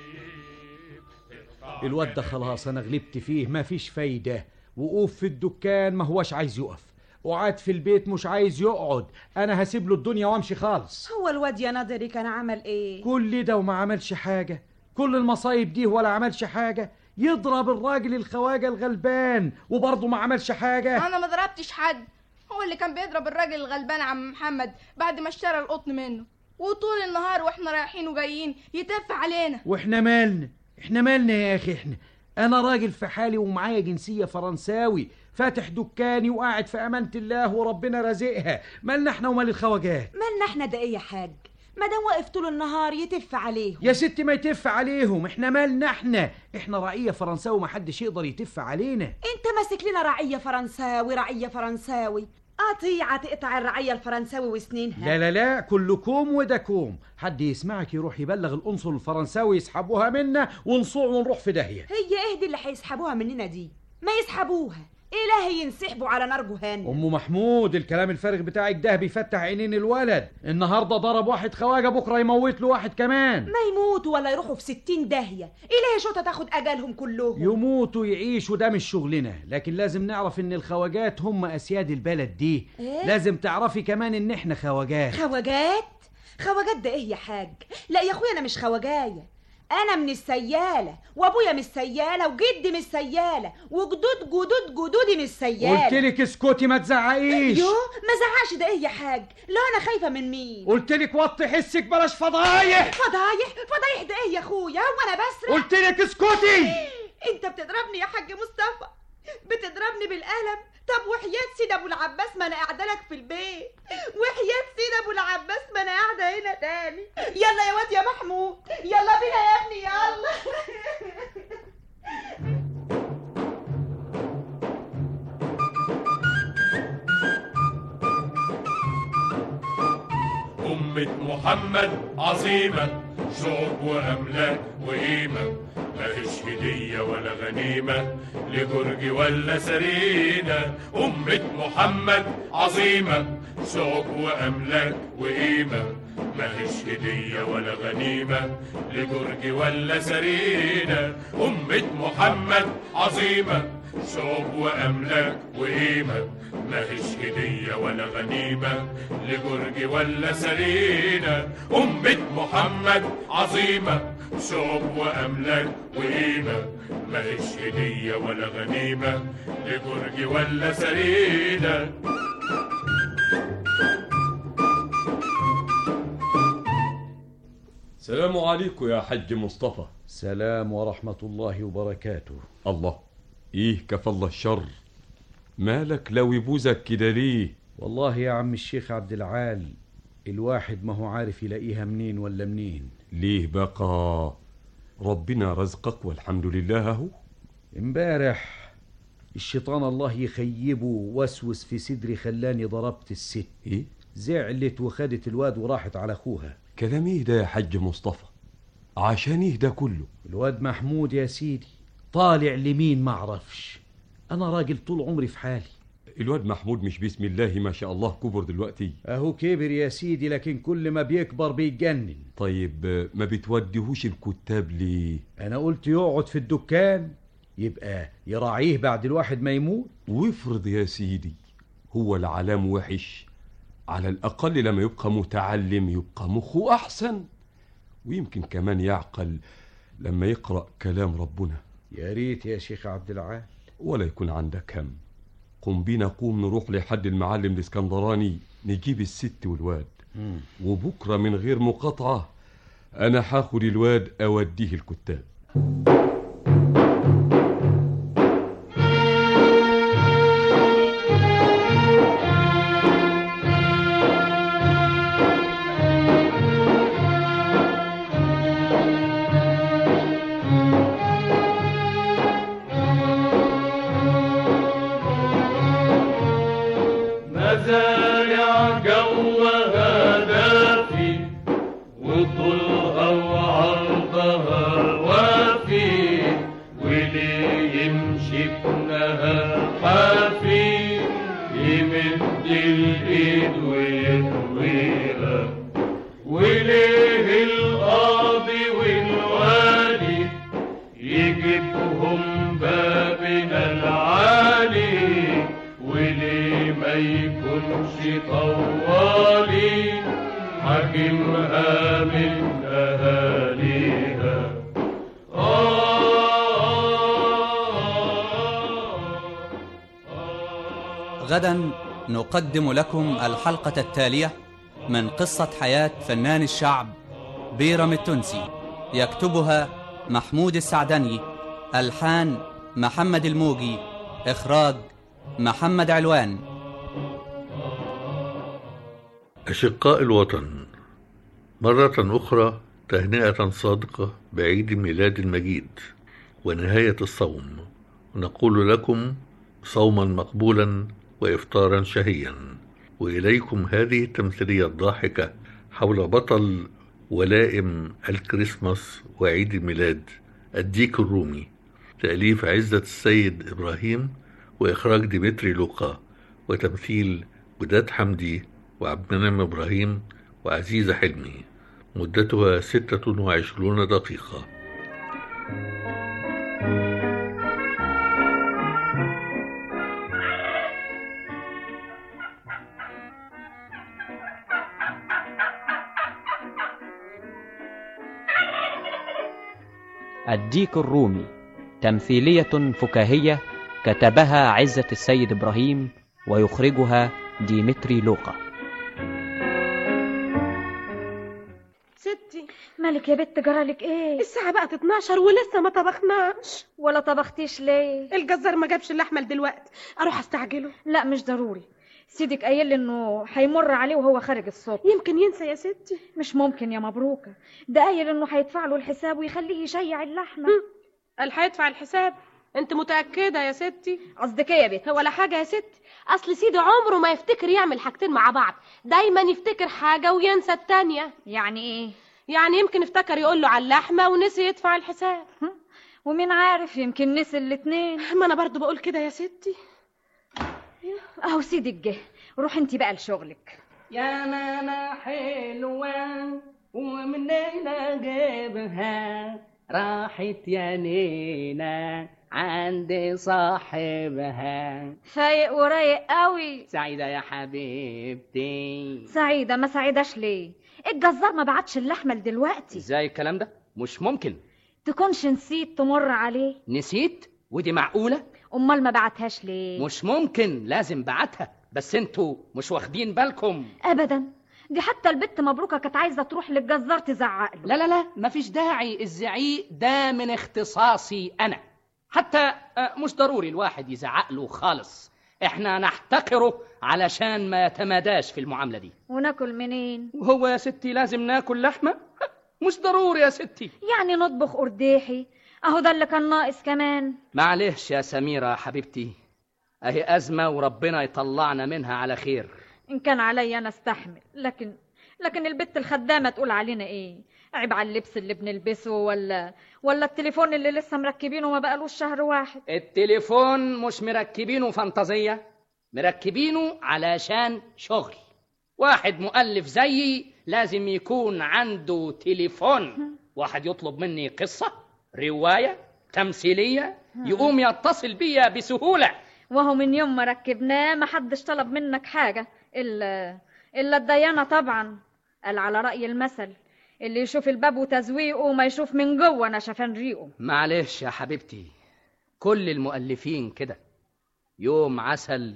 Q: الواد ده خلاص انا غلبت فيه ما فيش فايدة وقوف في الدكان ما هوش عايز يقف وقعد في البيت مش عايز يقعد انا هسيب له الدنيا وامشي خالص
A: هو الواد يا ناظري كان عمل ايه
Q: كل ده وما عملش حاجة كل المصايب دي ولا عملش حاجة يضرب الراجل الخواجة الغلبان وبرضه ما عملش حاجة
W: انا ما ضربتش حد هو اللي كان بيضرب الراجل الغلبان عم محمد بعد ما اشترى القطن منه وطول النهار واحنا رايحين وجايين يتف علينا
Q: واحنا مالنا احنا مالنا يا اخي احنا انا راجل في حالي ومعايا جنسية فرنساوي فاتح دكاني وقاعد في امانة الله وربنا رازقها مالنا احنا ومال الخواجات
A: مالنا احنا ده ايه يا حاج ما دام واقف طول النهار يتف عليهم
Q: يا ستي ما يتف عليهم احنا مالنا احنا احنا رعية فرنساوي ما حدش يقدر يتف علينا
A: انت ماسك لنا رعية فرنساوي رعية فرنساوي قطيعة تقطع الرعية الفرنساوي وسنينها
Q: لا لا لا كلكم ودكم حد يسمعك يروح يبلغ القنصل الفرنساوي يسحبوها منا ونصوع ونروح في داهية
A: هي ايه دي اللي هيسحبوها مننا دي ما يسحبوها إلهي ينسحبوا على نار جهنم
Q: ام محمود الكلام الفارغ بتاعك ده بيفتح عينين الولد النهارده ضرب واحد خواجه بكره يموت له واحد كمان
A: ما يموتوا ولا يروحوا في ستين داهية إلهي شوطة تاخد أجلهم كلهم
Q: يموتوا يعيشوا ده مش شغلنا لكن لازم نعرف ان الخواجات هم اسياد البلد دي
A: إيه؟
Q: لازم تعرفي كمان ان احنا خواجات
A: خواجات خواجات ده ايه يا حاج لا يا اخويا انا مش خواجايه انا من السياله وابويا من السياله وجدي من السياله وجدود جدود جدودي من السياله
Q: قلت لك اسكتي ما تزعقيش
A: يو ما زعقش ده ايه يا حاج لا انا خايفه من مين
Q: قلت لك وطي حسك بلاش فضايح
A: فضايح فضايح ده ايه يا اخويا هو انا بسرق
Q: قلت لك اسكتي
A: انت بتضربني يا حاج مصطفى بتضربني بالقلم طب وحياة سيد ابو العباس ما انا قاعده لك في البيت وحياة سيد ابو العباس ما انا قاعده هنا تاني يلا يا واد يا محمود يلا بينا يا ابني يلا
R: أمة محمد عظيمة شعوب وأملاك وقيمة مفيش هدية ولا غنيمة لجرج ولا سرينة أمة محمد عظيمة شعوب وأملاك وقيمة مفيش هدية ولا غنيمة لجرج ولا سرينة أمة محمد عظيمة شعوب وأملاك وقيمة مفيش هدية ولا غنيمة لجرج ولا سرينة أمة محمد عظيمة شعوب وأملاك وقيمة مفيش هدية ولا غنيمة لجرج ولا سرينة
E: السلام عليكم يا حج مصطفى
Q: سلام ورحمة الله وبركاته
E: الله ايه كفى الله الشر مالك لو يبوزك كده ليه
Q: والله يا عم الشيخ عبد العال الواحد ما هو عارف يلاقيها منين ولا منين
E: ليه بقى ربنا رزقك والحمد لله اهو
Q: امبارح الشيطان الله يخيبه وسوس في صدري خلاني ضربت الست
E: ايه
Q: زعلت وخدت الواد وراحت على اخوها
E: كلام ايه ده يا حج مصطفى عشان ايه ده كله
Q: الواد محمود يا سيدي طالع لمين معرفش انا راجل طول عمري في حالي
E: الواد محمود مش بسم الله ما شاء الله كبر دلوقتي
Q: اهو كبر يا سيدي لكن كل ما بيكبر بيتجنن
E: طيب ما بتوديهوش الكتاب ليه
Q: انا قلت يقعد في الدكان يبقى يراعيه بعد الواحد ما يموت
E: وافرض يا سيدي هو العلام وحش على الأقل لما يبقى متعلم يبقى مخه أحسن ويمكن كمان يعقل لما يقرأ كلام ربنا
Q: يا ريت يا شيخ عبد العال
E: ولا يكون عندك هم قم بينا قوم نروح لحد المعلم الاسكندراني نجيب الست والواد
Q: مم.
E: وبكرة من غير مقاطعة أنا هاخد الواد أوديه الكتاب
R: مزارع جوها دافي وطولها وعرضها وافي واللي يمشي
M: وغدا نقدم لكم الحلقة التالية من قصة حياة فنان الشعب بيرم التونسي يكتبها محمود السعدني ألحان محمد الموجي إخراج محمد علوان
B: أشقاء الوطن مرة أخرى تهنئة صادقة بعيد ميلاد المجيد ونهاية الصوم ونقول لكم صوما مقبولا وإفطارا شهيا وإليكم هذه التمثيلية الضاحكة حول بطل ولائم الكريسماس وعيد الميلاد الديك الرومي تأليف عزة السيد إبراهيم وإخراج ديمتري لوقا وتمثيل جداد حمدي وعبد المنعم إبراهيم وعزيزة حلمي مدتها ستة وعشرون دقيقة
J: الديك الرومي تمثيلية فكاهية كتبها عزة السيد إبراهيم ويخرجها ديمتري لوقا
O: ستي
K: مالك يا بت جرالك ايه
O: الساعة بقت 12 ولسه ما طبخناش
K: ولا طبختيش ليه
O: الجزار ما جابش اللحمة دلوقتي اروح استعجله
K: لا مش ضروري سيدك قايل لي انه هيمر عليه وهو خارج الصبح
O: يمكن ينسى يا ستي
K: مش ممكن يا مبروكه ده قايل انه هيدفع له الحساب ويخليه يشيع اللحمه
O: قال هيدفع الحساب انت متأكدة يا ستي
K: قصدك ايه يا بت
O: ولا حاجة يا ستي اصل سيدي عمره ما يفتكر يعمل حاجتين مع بعض دايما يفتكر حاجة وينسى التانية
K: يعني ايه
O: يعني يمكن افتكر يقول له على اللحمة ونسي يدفع الحساب
K: ومين عارف يمكن نسي الاتنين
O: ما انا برضو بقول كده يا ستي
K: اهو سيدك جه روح انت بقى لشغلك
L: يا ماما حلوة ومنين اجيبها راحت يا نينا عند صاحبها
K: فايق ورايق قوي
L: سعيدة يا حبيبتي
K: سعيدة ما سعيداش ليه الجزار ما بعتش اللحمة لدلوقتي
L: ازاي الكلام ده مش ممكن
K: تكونش نسيت تمر عليه
L: نسيت ودي معقولة
K: امال ما بعتهاش ليه
L: مش ممكن لازم بعتها بس انتوا مش واخدين بالكم
K: ابدا دي حتى البت مبروكه كانت عايزه تروح للجزار تزعق له
L: لا لا لا مفيش داعي الزعيق ده من اختصاصي انا حتى آه، مش ضروري الواحد يزعق له خالص احنا نحتقره علشان ما يتماداش في المعامله دي
K: وناكل منين
L: وهو يا ستي لازم ناكل لحمه مش ضروري يا ستي
K: يعني نطبخ قرداحي اهو ده اللي كان ناقص كمان
L: معلش يا سميره حبيبتي اهي ازمه وربنا يطلعنا منها على خير
K: ان كان عليا انا استحمل لكن لكن البت الخدامه تقول علينا ايه عيب على اللبس اللي بنلبسه ولا ولا التليفون اللي لسه مركبينه ما بقالوش شهر واحد
L: التليفون مش مركبينه فانتازية مركبينه علشان شغل واحد مؤلف زيي لازم يكون عنده تليفون واحد يطلب مني قصة رواية تمثيلية يقوم يتصل بيا بسهولة
K: وهو من يوم ما ركبناه ما حدش طلب منك حاجه الا الا الديانه طبعا قال على راي المثل اللي يشوف الباب وتزويقه ما يشوف من جوه نشفان ريقه
L: معلش يا حبيبتي كل المؤلفين كده يوم عسل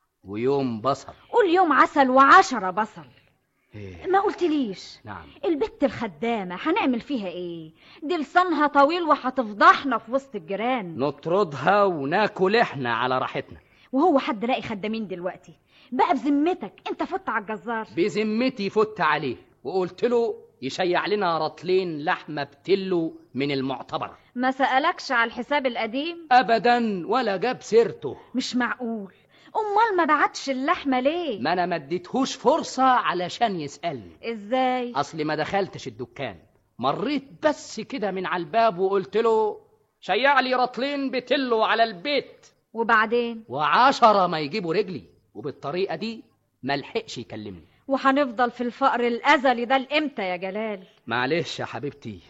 L: ويوم بصل
K: قول يوم عسل وعشرة بصل
L: إيه.
K: ما قلتليش
L: نعم
K: البت الخدامة هنعمل فيها ايه دي لسانها طويل وهتفضحنا في وسط الجيران
L: نطردها وناكل احنا على راحتنا
K: وهو حد لاقي خدامين دلوقتي بقى بذمتك انت فت على الجزار
L: بذمتي فت عليه وقلت له يشيع لنا رطلين لحمة بتلو من المعتبر
K: ما سألكش على الحساب القديم
L: ابدا ولا جاب سيرته
K: مش معقول امال ما بعتش اللحمة ليه
L: ما انا ما اديتهوش فرصة علشان يسألني
K: ازاي
L: اصلي ما دخلتش الدكان مريت بس كده من على الباب وقلت له شيع لي رطلين بتلو على البيت
K: وبعدين
L: وعشرة ما يجيبوا رجلي وبالطريقة دي ملحقش يكلمني
K: وهنفضل في الفقر الازلي ده لامتى يا جلال
L: معلش يا حبيبتي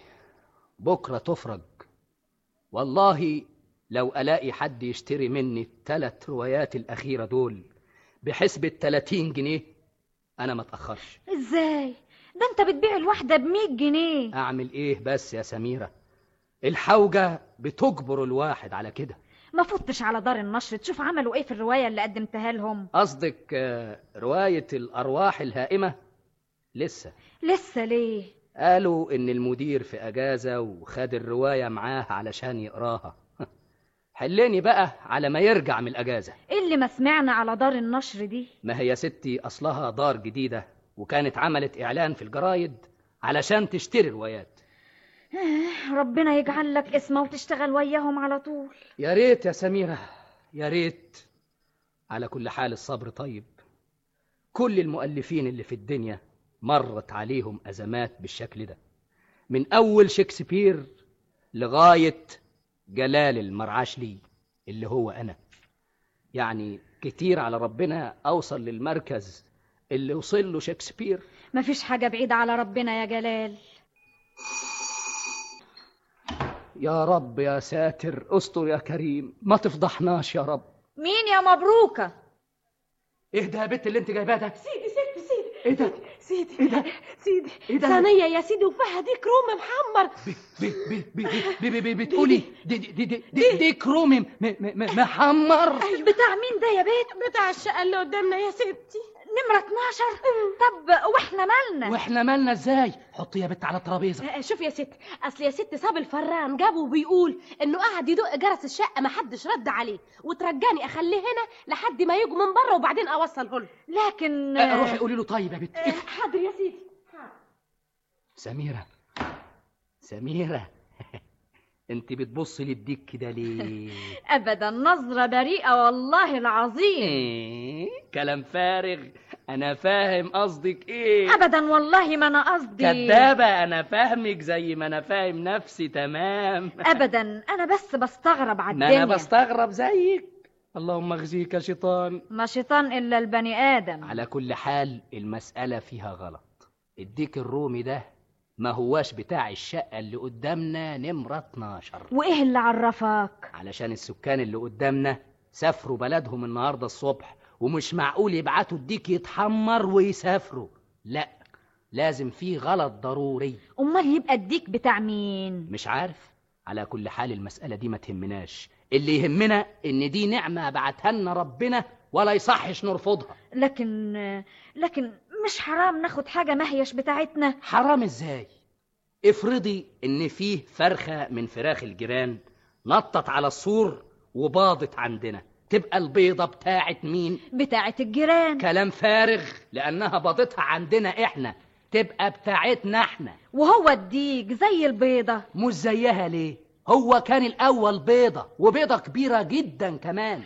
L: بكرة تفرج والله لو ألاقي حد يشتري مني التلات روايات الأخيرة دول بحسبة 30 جنيه أنا ما أتأخرش
K: ازاي ده انت بتبيع الواحدة بمية جنيه
L: أعمل إيه بس يا سميرة الحوجة بتجبر الواحد على كده
K: ما فتش على دار النشر تشوف عملوا ايه في الروايه اللي قدمتها لهم
L: قصدك آه، رواية الأرواح الهائمة لسه
K: لسه ليه
L: قالوا إن المدير في أجازة وخد الرواية معاه علشان يقراها حلني بقى على ما يرجع من الأجازة
K: ايه اللي ما سمعنا على دار النشر دي
L: ما هي ستي أصلها دار جديدة وكانت عملت إعلان في الجرايد علشان تشتري روايات
K: آه، ربنا يجعل لك اسمه وتشتغل وياهم على طول
L: يا ريت يا سميرة يا ريت على كل حال الصبر طيب كل المؤلفين اللي في الدنيا مرت عليهم أزمات بالشكل ده من أول شكسبير لغاية جلال المرعشلي اللي هو أنا يعني كتير على ربنا أوصل للمركز اللي وصل له شكسبير
K: مفيش حاجه بعيده على ربنا يا جلال
L: يا رب يا ساتر استر يا كريم ما تفضحناش يا رب
K: مين يا مبروكه
L: ايه ده يا بت اللي انت جايباه ده
O: سيدي سيدي سيدي
L: ايه ده
O: سيدي
L: ايه ده
O: سيدي
L: ايه ده
O: ثانية يا سيدي وفيها ديك رومي محمر
L: بي بي بي بي بي بي بتقولي دي دي دي دي, دي, دي كرومي م- م- م- محمر
K: بتاع مين ده يا بيت
O: بتاع الشقة اللي قدامنا يا ستي
K: نمرة 12 طب واحنا مالنا
L: واحنا مالنا ازاي حطي يا بت على الترابيزه
O: آه، شوف يا ست اصل يا ست صاب الفران جابه بيقول انه قعد يدق جرس الشقه ما حدش رد عليه وترجاني اخليه هنا لحد ما يجوا من بره وبعدين اوصله له
K: لكن
L: آه، روحي قولي له طيب يا بت
O: آه، حاضر يا سيدي
L: سميرة سميرة انت بتبصي للديك كده ليه
K: ابدا نظره بريئه والله العظيم
L: إيه؟ كلام فارغ انا فاهم قصدك ايه
K: ابدا والله ما انا قصدي
L: كدابة انا فاهمك زي ما انا فاهم نفسي تمام
K: ابدا انا بس بستغرب على
L: ما
K: الدنيا
L: انا بستغرب زيك اللهم اخزيك يا شيطان
K: ما شيطان الا البني ادم
L: على كل حال المسألة فيها غلط الديك الرومي ده ما هواش بتاع الشقة اللي قدامنا نمرة 12
K: وايه اللي عرفك
L: علشان السكان اللي قدامنا سافروا بلدهم النهاردة الصبح ومش معقول يبعتوا الديك يتحمر ويسافروا لا لازم في غلط ضروري
K: امال يبقى الديك بتاع مين
L: مش عارف على كل حال المسألة دي ما تهمناش اللي يهمنا ان دي نعمة بعتها لنا ربنا ولا يصحش نرفضها
K: لكن لكن مش حرام ناخد حاجه ما هيش بتاعتنا
L: حرام ازاي افرضي ان فيه فرخة من فراخ الجيران نطت على السور وباضت عندنا تبقى البيضة بتاعت مين
K: بتاعت الجيران
L: كلام فارغ لانها باضتها عندنا احنا تبقى بتاعتنا احنا
K: وهو الديك زي البيضه
L: مش زيها ليه هو كان الاول بيضة وبيضة كبيرة جدا كمان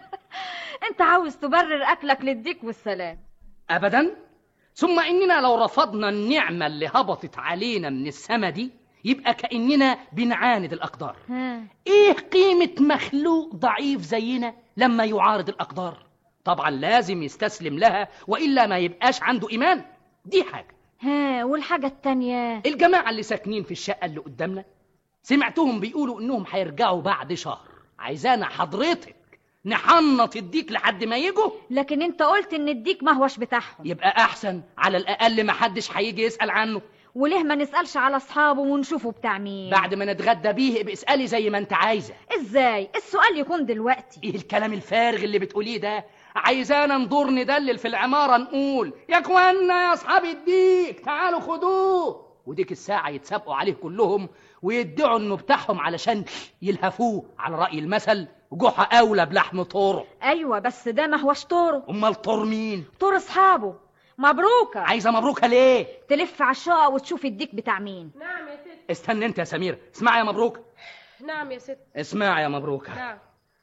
K: انت عاوز تبرر اكلك للديك والسلام
L: ابدا ثم اننا لو رفضنا النعمة اللي هبطت علينا من السما دي يبقى كأننا بنعاند الأقدار
K: ها.
L: ايه قيمة مخلوق ضعيف زينا لما يعارض الأقدار طبعا لازم يستسلم لها وإلا ما يبقاش عنده إيمان دي حاجة
K: ها والحاجه التانية
L: الجماعة اللي ساكنين في الشقة اللي قدامنا سمعتهم بيقولوا إنهم هيرجعوا بعد شهر عايزانا حضرتك نحنط الديك لحد ما يجوا
K: لكن انت قلت ان الديك ما هوش بتاعهم
L: يبقى أحسن على الأقل ما حدش هيجي يسأل عنه
K: وليه ما نسالش على اصحابه ونشوفه بتاع مين
L: بعد ما نتغدى بيه ابقى اسألي زي ما انت عايزة
K: ازاي السؤال يكون دلوقتي
L: ايه الكلام الفارغ اللي بتقوليه ده عايزانا ندور ندلل في العمارة نقول يا اخوانا يا اصحاب الديك تعالوا خدوه وديك الساعة يتسابقوا عليه كلهم ويدعوا انه بتاعهم علشان يلهفوه على رأي المثل جحا اولى بلحم طور
K: ايوه بس ده ما هوش طوره
L: امال طور مين
K: طور اصحابه مبروكه
L: عايزة مبروكة ليه
K: تلف على الشقه وتشوف الديك بتاع مين
O: نعم يا ست
L: استنى انت يا سمير اسمعي يا مبروك
O: نعم يا ست
L: اسمعي يا مبروكة
O: نعم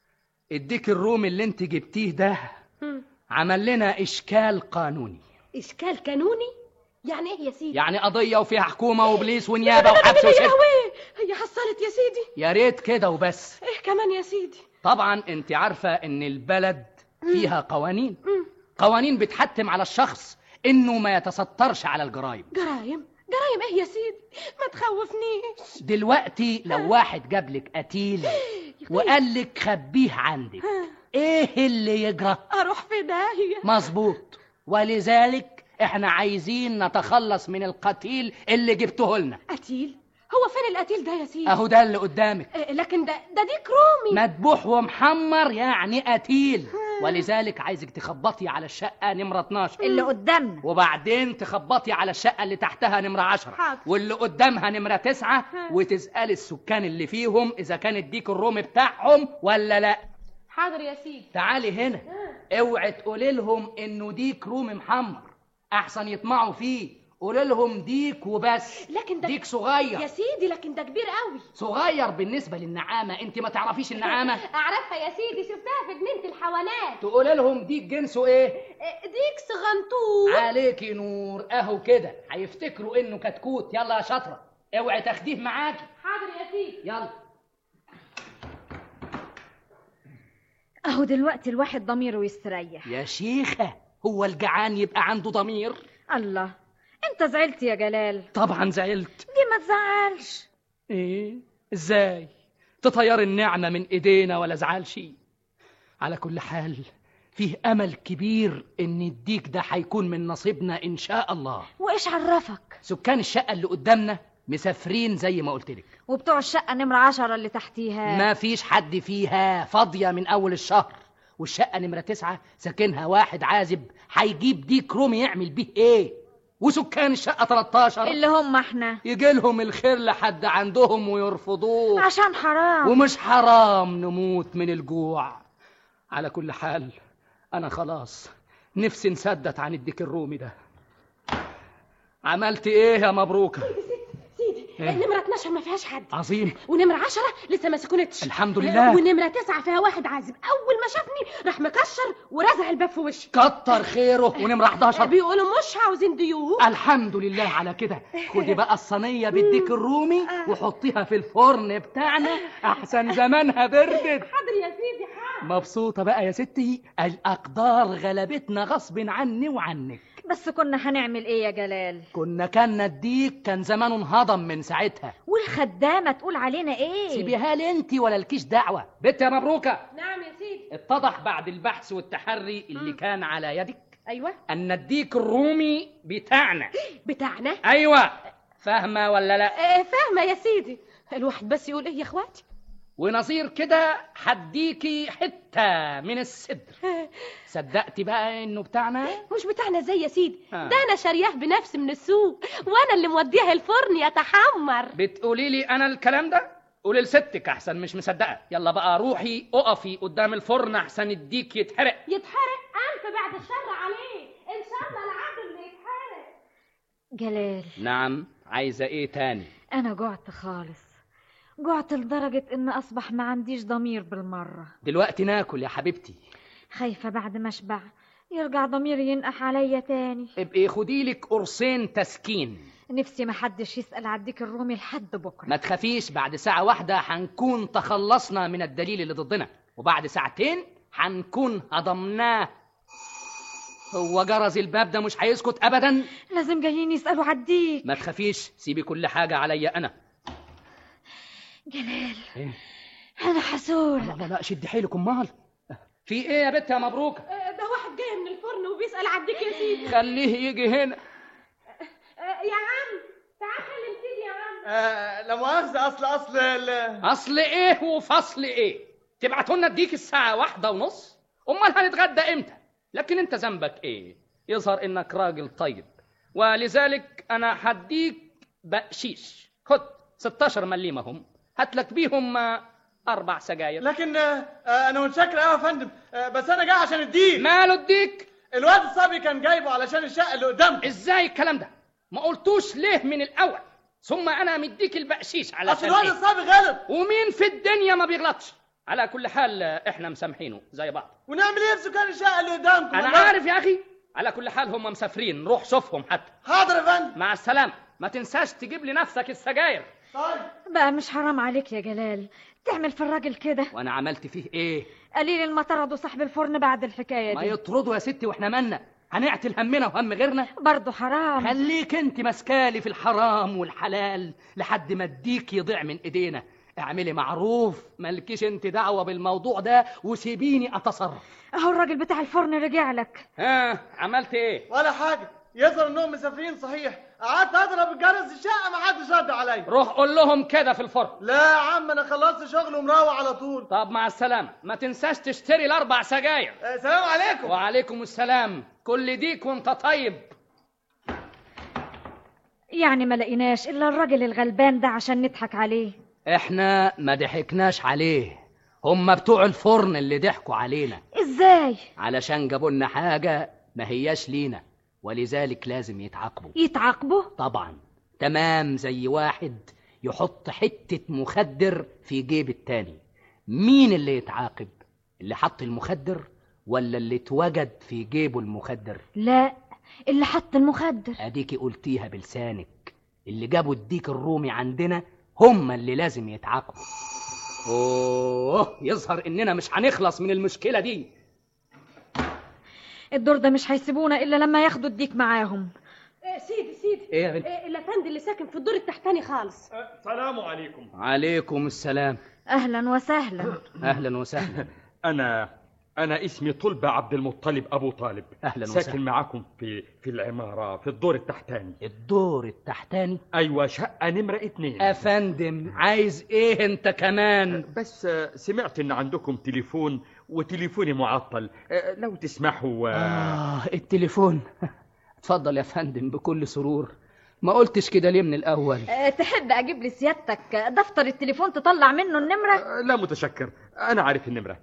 L: الديك الرومي اللي انت جبتيه ده
O: هم.
L: عمل لنا اشكال قانوني
O: اشكال قانوني يعني ايه يا سيدي
L: يعني قضية وفيها حكومة وبوليس ونيابة وحبس
O: يا
L: وسجن
O: لهوي هي حصلت يا سيدي
L: يا ريت كده وبس
O: ايه كمان يا سيدي
L: طبعا انت عارفة ان البلد فيها قوانين قوانين بتحتم على الشخص انه ما يتسترش على الجرائم
O: جرايم جرايم ايه يا سيدي ما تخوفنيش
L: دلوقتي لو واحد جابلك قتيل وقالك خبيه عندك ايه اللي يجرى
O: اروح في داهيه
L: مظبوط ولذلك احنا عايزين نتخلص من القتيل اللي جبته لنا
O: قتيل هو فين القتيل ده يا سيدي
L: اهو ده اللي قدامك
O: آه، لكن ده ده ديك رومي
L: مذبوح ومحمر يعني قتيل ولذلك عايزك تخبطي على الشقة نمرة 12
K: اللي قدامنا
L: وبعدين تخبطي على الشقة اللي تحتها نمرة 10
K: حاضر.
L: واللي قدامها نمرة 9 وتسألي السكان اللي فيهم إذا كان الديك الرومي بتاعهم ولا لا
O: حاضر يا سيدي
L: تعالي هنا اوعي تقولي لهم انه ديك رومي محمر احسن يطمعوا فيه قولي لهم ديك وبس
O: لكن ده
L: ديك صغير
O: يا سيدي لكن ده كبير قوي
L: صغير بالنسبة للنعامة انت ما تعرفيش النعامة
O: اعرفها يا سيدي شفتها في جنينة الحيوانات
L: تقولي لهم ديك جنسه ايه
O: آه، ديك صغنطوط
L: عليكي نور اهو كده هيفتكروا انه كتكوت يلا يا شاطرة اوعي تاخديه معاكي
O: حاضر يا سيدي
L: يلا
K: اهو دلوقتي الواحد ضميره يستريح
L: يا شيخة هو الجعان يبقى عنده ضمير
K: الله انت زعلت يا جلال
L: طبعا زعلت
K: دي ما تزعلش
L: ايه ازاي تطير النعمة من ايدينا ولا زعل شيء على كل حال فيه امل كبير ان الديك ده هيكون من نصيبنا ان شاء الله
K: وايش عرفك
L: سكان الشقة اللي قدامنا مسافرين زي ما قلت لك
K: وبتوع الشقة نمرة عشرة اللي تحتيها
L: ما فيش حد فيها فاضية من أول الشهر والشقة نمرة تسعة ساكنها واحد عازب هيجيب ديك رومي يعمل بيه إيه وسكان الشقة 13
K: اللي هم احنا
L: يجي لهم الخير لحد عندهم ويرفضوه
K: عشان حرام
L: ومش حرام نموت من الجوع على كل حال أنا خلاص نفسي نسدت عن الديك الرومي ده عملت إيه يا مبروكة
O: سيدي
L: إيه؟
O: نمرة 12 ما فيهاش حد
L: عظيم
O: ونمرة 10 لسه ما سكنتش
L: الحمد لله.
O: ونمرة 9 فيها واحد عازب أول ما شافني راح مكشر ورزع الباب في وشي
L: كتر خيره ونمرة 11
O: بيقولوا مش عاوزين ضيوف
L: الحمد لله على كده خدي بقى الصينية بالديك الرومي وحطيها في الفرن بتاعنا أحسن زمانها بردت
O: حاضر يا سيدي حاضر
L: مبسوطة بقى يا ستي الأقدار غلبتنا غصب عني وعنك
K: بس كنا هنعمل ايه يا جلال
L: كنا كنا الديك كان زمانه انهضم من ساعتها
K: والخدامة تقول علينا ايه
L: سيبيها لي انت ولا لكيش دعوة بنت يا مبروكة
O: نعم يا سيدي
L: اتضح بعد البحث والتحري اللي كان على يدك
O: أيوة
L: أن الديك الرومي بتاعنا
O: بتاعنا
L: أيوة فاهمة ولا لا
O: آه، فاهمة يا سيدي الواحد بس يقول ايه يا اخواتي
L: ونظير كده هديكي حتة من الصدر صدقتي بقى انه بتاعنا
O: مش بتاعنا زي يا سيدي
L: آه.
O: ده انا شارياه بنفسي من السوق وانا اللي موديها الفرن يتحمر
L: بتقولي لي انا الكلام ده قولي لستك احسن مش مصدقه يلا بقى روحي اقفي قدام الفرن احسن الديك يتحرق
O: يتحرق ألف بعد الشر عليه إن شاء الله العدل اللي يتحرق
K: جلال
L: نعم عايزه ايه تاني
K: انا جعت خالص جعت لدرجة ان اصبح ما عنديش ضمير بالمرة
L: دلوقتي ناكل يا حبيبتي
K: خايفة بعد ما اشبع يرجع ضميري ينقح عليا تاني
L: ابقي خديلك قرصين تسكين
K: نفسي ما حدش يسأل عديك الرومي لحد بكرة
L: ما تخافيش بعد ساعة واحدة هنكون تخلصنا من الدليل اللي ضدنا وبعد ساعتين هنكون هضمناه هو جرس الباب ده مش هيسكت ابدا
K: لازم جايين يسألوا عديك
L: ما تخافيش سيبي كل حاجة عليا انا
K: جلال
L: إيه؟
K: انا حسول
L: لا لا لا شد حيلك امال في ايه يا بنت يا مبروك
O: آه، ده واحد جاي من الفرن وبيسأل عديك يا سيدي
L: خليه يجي هنا
O: آه، يا عم تعال كلم سيدي يا عم
F: آه لا مؤاخذة أصل أصل ال-
L: اصل ايه وفصل ايه تبعتوا لنا اديك الساعة واحدة ونص امال هنتغدى امتى لكن انت ذنبك ايه يظهر انك راجل طيب ولذلك انا هديك بقشيش خد 16 مليمة هم هات لك بيهم آه، اربع سجاير
F: لكن آه آه، أنا متشكر أوي يا فندم آه بس أنا جاي عشان الديك
L: ماله الديك
F: الواد الصبي كان جايبه علشان الشقة اللي قدامكم
L: ازاي الكلام ده ما قلتوش ليه من الاول ثم انا مديك البقشيش على
F: أصل الواد الصبي غلط
L: ومين في الدنيا ما بيغلطش على كل حال آه، احنا مسامحينه زي بعض
F: ونعمل إيه في سكان الشقة اللي قدامكم
L: انا
F: والله؟
L: عارف يا اخي على كل حال هم مسافرين روح شوفهم حتى
F: حاضر يا فندم
L: مع السلامه ما تنساش تجيب لنفسك السجاير
F: طيب
K: بقى مش حرام عليك يا جلال تعمل في الراجل كده
L: وانا عملت فيه ايه
K: قليل المطرد وصاحب الفرن بعد الحكاية
L: ما
K: دي
L: يطردوا يا ستي واحنا مالنا هنعتل همنا وهم غيرنا
K: برضه حرام
L: خليك انت مسكالي في الحرام والحلال لحد ما الديك يضيع من ايدينا اعملي معروف مالكيش انت دعوه بالموضوع ده وسيبيني اتصرف
K: اهو الراجل بتاع الفرن رجع لك
L: ها عملت ايه
F: ولا حاجة يظهر انهم مسافرين صحيح قعدت اضرب الجرس الشقه ما حدش رد عليا
L: روح قول لهم كده في الفرن
F: لا يا عم انا خلصت شغل ومروح على طول
L: طب مع السلامة ما تنساش تشتري الأربع سجاير
F: السلام عليكم
L: وعليكم السلام كل ديك وانت طيب
K: يعني ما لقيناش الا الراجل الغلبان ده عشان نضحك عليه
L: احنا ما ضحكناش عليه هم بتوع الفرن اللي ضحكوا علينا
K: ازاي
L: علشان جابوا لنا حاجة ما هياش لينا ولذلك لازم يتعاقبوا
K: يتعاقبوا
L: طبعا تمام زي واحد يحط حتة مخدر في جيب التاني مين اللي يتعاقب اللي حط المخدر ولا اللي اتوجد في جيبه المخدر
K: لا اللي حط المخدر
L: اديكي قلتيها بلسانك اللي جابوا الديك الرومي عندنا هم اللي لازم يتعاقبوا اوه يظهر اننا مش هنخلص من المشكلة دي
K: الدور ده مش هيسيبونا الا لما ياخدوا الديك معاهم
O: إيه سيدي سيدي
L: إيه يا بنت؟
O: إيه الافندي اللي ساكن في الدور التحتاني خالص
V: السلام عليكم
L: عليكم السلام
K: اهلا وسهلا
L: اهلا وسهلا
E: أنا أنا اسمي طلبة عبد المطلب أبو طالب
L: أهلاً
E: ساكن
L: وسهلاً.
E: معاكم في في العمارة في الدور التحتاني
L: الدور التحتاني
E: أيوة شقة نمرة اتنين
L: افندم عايز ايه انت كمان
E: بس آه، سمعت إن عندكم تليفون وتليفوني معطل آه، لو تسمحوا آه،
L: آه التليفون اتفضل يا فندم بكل سرور ما قلتش كده ليه من الأول
K: أه تحب اجيب لي سيادتك دفتر التليفون تطلع منه النمره
E: آه، لا متشكر أنا عارف النمرة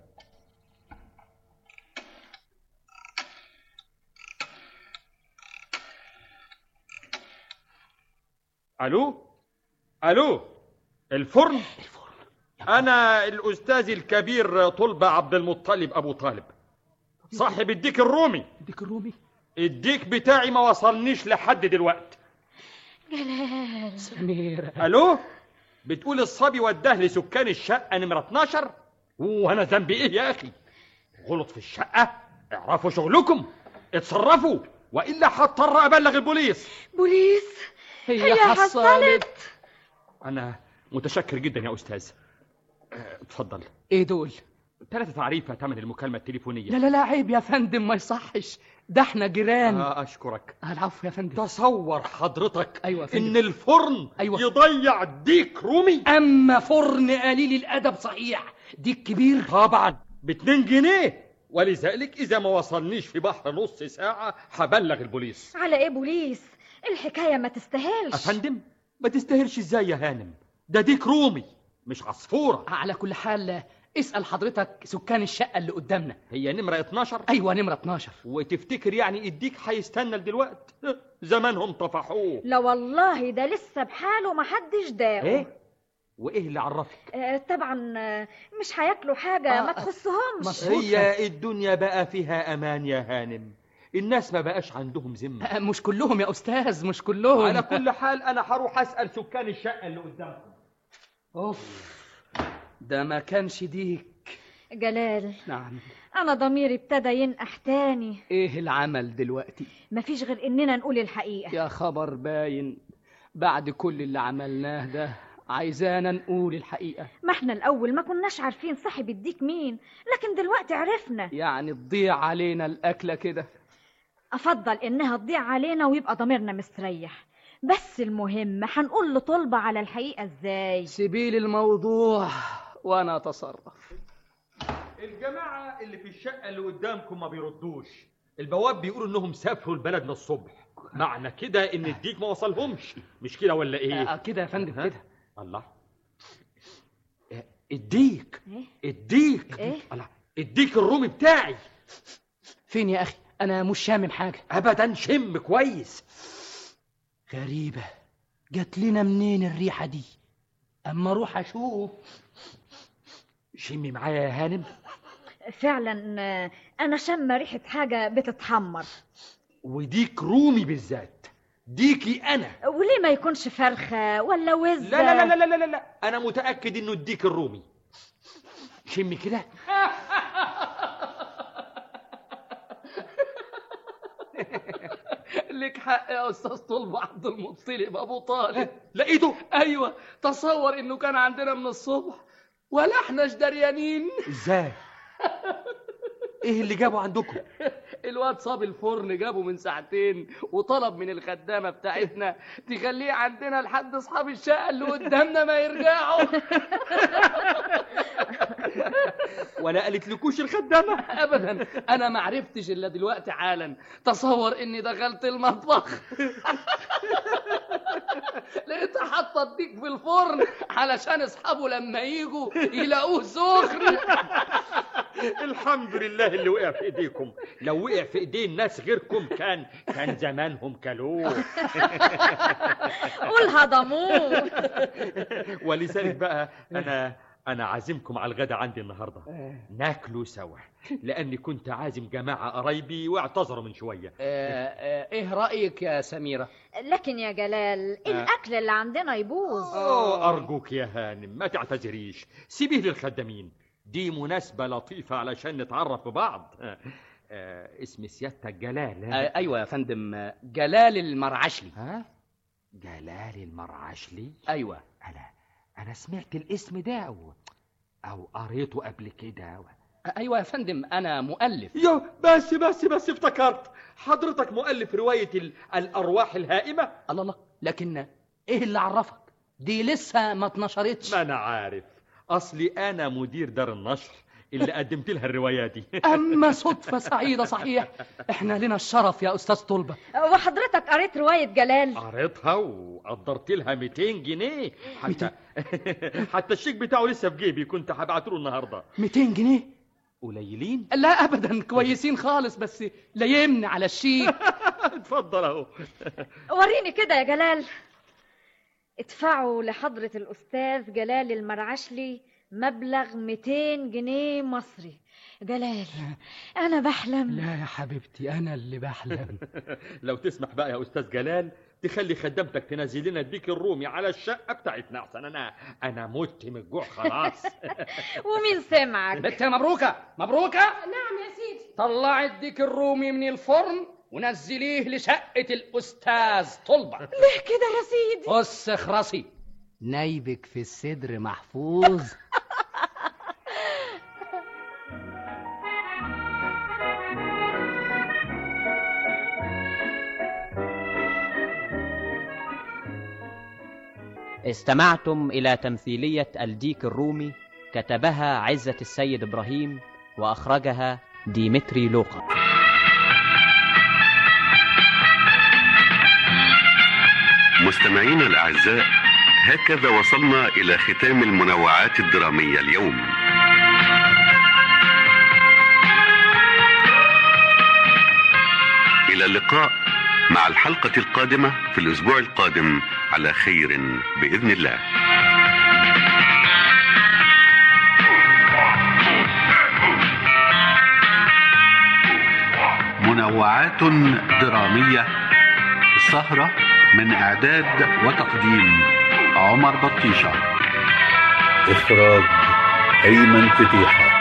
E: ألو ألو الفرن أنا الأستاذ الكبير طلبة عبد المطلب أبو طالب صاحب الديك الرومي
L: الديك الرومي
E: الديك بتاعي ما وصلنيش لحد دلوقتي
K: جلال
L: سميرة
E: ألو بتقول الصبي وداه لسكان الشقة نمرة 12 وأنا ذنبي إيه يا أخي غلط في الشقة اعرفوا شغلكم اتصرفوا وإلا هضطر أبلغ البوليس
K: بوليس
L: هي
K: هي حصلت
E: أنا متشكر جدا يا أستاذ اه، اتفضل
L: ايه دول
E: ثلاثة تعريفة ثمن المكالمة التليفونية
L: لا لا لا عيب يا فندم ما يصحش ده احنا جيران
E: آه أشكرك
L: العفو يا فندم
E: تصور حضرتك
L: ايوه يا فندم
E: إن الفرن
L: أيوة.
E: يضيع ديك رومي
L: اما فرن قليل الادب صحيح ديك كبير
E: طبعا باتنين جنيه ولذلك إذا ما وصلنيش في بحر نص ساعة هبلغ البوليس
K: على ايه بوليس الحكايه ما تستاهلش
E: أفندم ما تستاهلش إزاي يا هانم ده ديك رومي مش عصفورة
L: على كل حال اسأل حضرتك سكان الشقة اللي قدامنا
E: هي نمرة 12
L: ايوه نمرة 12
E: وتفتكر يعني الديك هيستنى لدلوقت زمانهم طفحوه
K: لا والله ده لسه بحاله ما حدش داقه
E: ايه وايه اللي عرفك
K: آه طبعا آه، مش هياكلوا حاجه ما تخصهمش
E: هي الدنيا بقى فيها امان يا هانم الناس ما بقاش عندهم ذمه
L: آه، مش كلهم يا استاذ مش كلهم
E: على كل حال انا هروح اسال سكان الشقه اللي قدامكم
L: اوف ده ما كانش ديك
K: جلال
L: نعم
K: انا ضميري ابتدى ينقح تاني
L: ايه العمل دلوقتي
K: مفيش غير اننا نقول الحقيقه
L: يا خبر باين بعد كل اللي عملناه ده عايزانا نقول الحقيقة
K: ما احنا الاول ما كناش عارفين صاحب الديك مين لكن دلوقتي عرفنا
L: يعني تضيع علينا الأكلة كده
K: افضل انها تضيع علينا ويبقى ضميرنا مستريح بس المهم هنقول لطلبة على الحقيقة ازاي
L: سبيل الموضوع وانا اتصرف
E: الجماعه اللي في الشقه اللي قدامكم ما بيردوش البواب بيقولوا انهم سافروا البلد من الصبح معنى كده ان الديك ما وصلهمش مش كده ولا ايه
L: آه، كده يا فندم
E: ها؟
L: كده
E: الله آه، الديك
K: ايه
E: الديك
K: إيه؟
E: الله الديك الرومي بتاعي
L: فين يا اخي انا مش شامم حاجة
E: ابدا شم كويس
L: غريبة جات لنا منين الريحة دي اما اروح اشوف
E: شمي معايا يا هانم
K: فعلا آه، انا شامه ريحه حاجه بتتحمر
E: وديك رومي بالذات ديكي انا
K: وليه ما يكونش فرخه ولا وزه
E: لا لا لا لا لا لا, لا. انا متاكد انه الديك الرومي شمي كده
L: لك حق يا استاذ طلب عبد المطلب ابو طالب
E: لقيته
L: ايوه تصور انه كان عندنا من الصبح ولا احناش دريانين
E: ازاي ايه اللي جابه عندكم
L: الواد صاب الفرن جابه من ساعتين وطلب من الخدامه بتاعتنا تخليه عندنا لحد اصحاب الشقه اللي قدامنا ما يرجعوا
G: ولا قالت لكوش الخدامه
L: ابدا انا ما عرفتش الا دلوقتي حالا تصور اني دخلت المطبخ لقيتها حاطه الديك في الفرن علشان اصحابه لما يجوا يلاقوه سخن
G: الحمد لله اللي وقع في ايديكم لو وقع في ايدين ناس غيركم كان كان زمانهم كلوه
K: قول هضموه
G: ولذلك بقى انا انا عازمكم على الغدا عندي النهارده ناكلوا سوا لاني كنت عازم جماعه قرايبي واعتذروا من شويه
L: آه، آه، ايه رايك يا سميره
K: لكن يا جلال الاكل اللي عندنا يبوظ
G: أوه أرجوك يا هانم ما تعتذريش سيبيه للخدامين دي مناسبة لطيفة علشان نتعرف ببعض آه، آه، اسم سيادتك جلال
L: آه، ايوه يا فندم آه، جلال المرعشلي
G: ها جلال المرعشلي
L: ايوه
G: أنا أنا سمعت الاسم ده أو أو قريته قبل كده
L: آه، ايوه يا فندم انا مؤلف
G: يو بس بس بس افتكرت حضرتك مؤلف رواية ال- الأرواح الهائمة
L: الله الله لكن ايه اللي عرفك دي لسه ما اتنشرتش
G: ما أنا عارف أصلي أنا مدير دار النشر اللي قدمت لها الرواية دي
L: اما صدفه سعيده صحيح احنا لنا الشرف يا استاذ طلبه
K: وحضرتك قريت رواية جلال
G: قريتها وقدرت لها 200 جنيه حتى حتى الشيك بتاعه لسه في جيبي كنت هبعته له النهارده
L: 200 جنيه
G: قليلين
L: لا ابدا كويسين خالص بس لا يمنع على الشيك
G: اتفضل اهو
K: وريني كده يا جلال ادفعوا لحضرة الأستاذ جلال المرعشلي مبلغ 200 جنيه مصري جلال أنا بحلم
L: لا يا حبيبتي انا اللي بحلم
G: لو تسمح بقى يا استاذ جلال تخلي خدامتك تنزل لنا الديك الرومي على الشقه بتاعتنا احسن انا انا مت من الجوع خلاص
K: ومين سمعك
L: بنت مبروكه مبروكه
O: نعم يا سيدي
L: طلعي الديك الرومي من الفرن ونزليه لشقه الاستاذ طلبه
O: ليه كده يا سيدي
L: بص اخرسي نايبك في الصدر محفوظ
J: استمعتم إلى تمثيلية الديك الرومي كتبها عزة السيد إبراهيم وأخرجها ديمتري لوقا
H: مستمعينا الأعزاء هكذا وصلنا إلى ختام المنوعات الدرامية اليوم إلى اللقاء مع الحلقة القادمة في الأسبوع القادم على خير بإذن الله منوعات درامية السهرة من إعداد وتقديم عمر بطيشة
B: إخراج أيمن فتيحة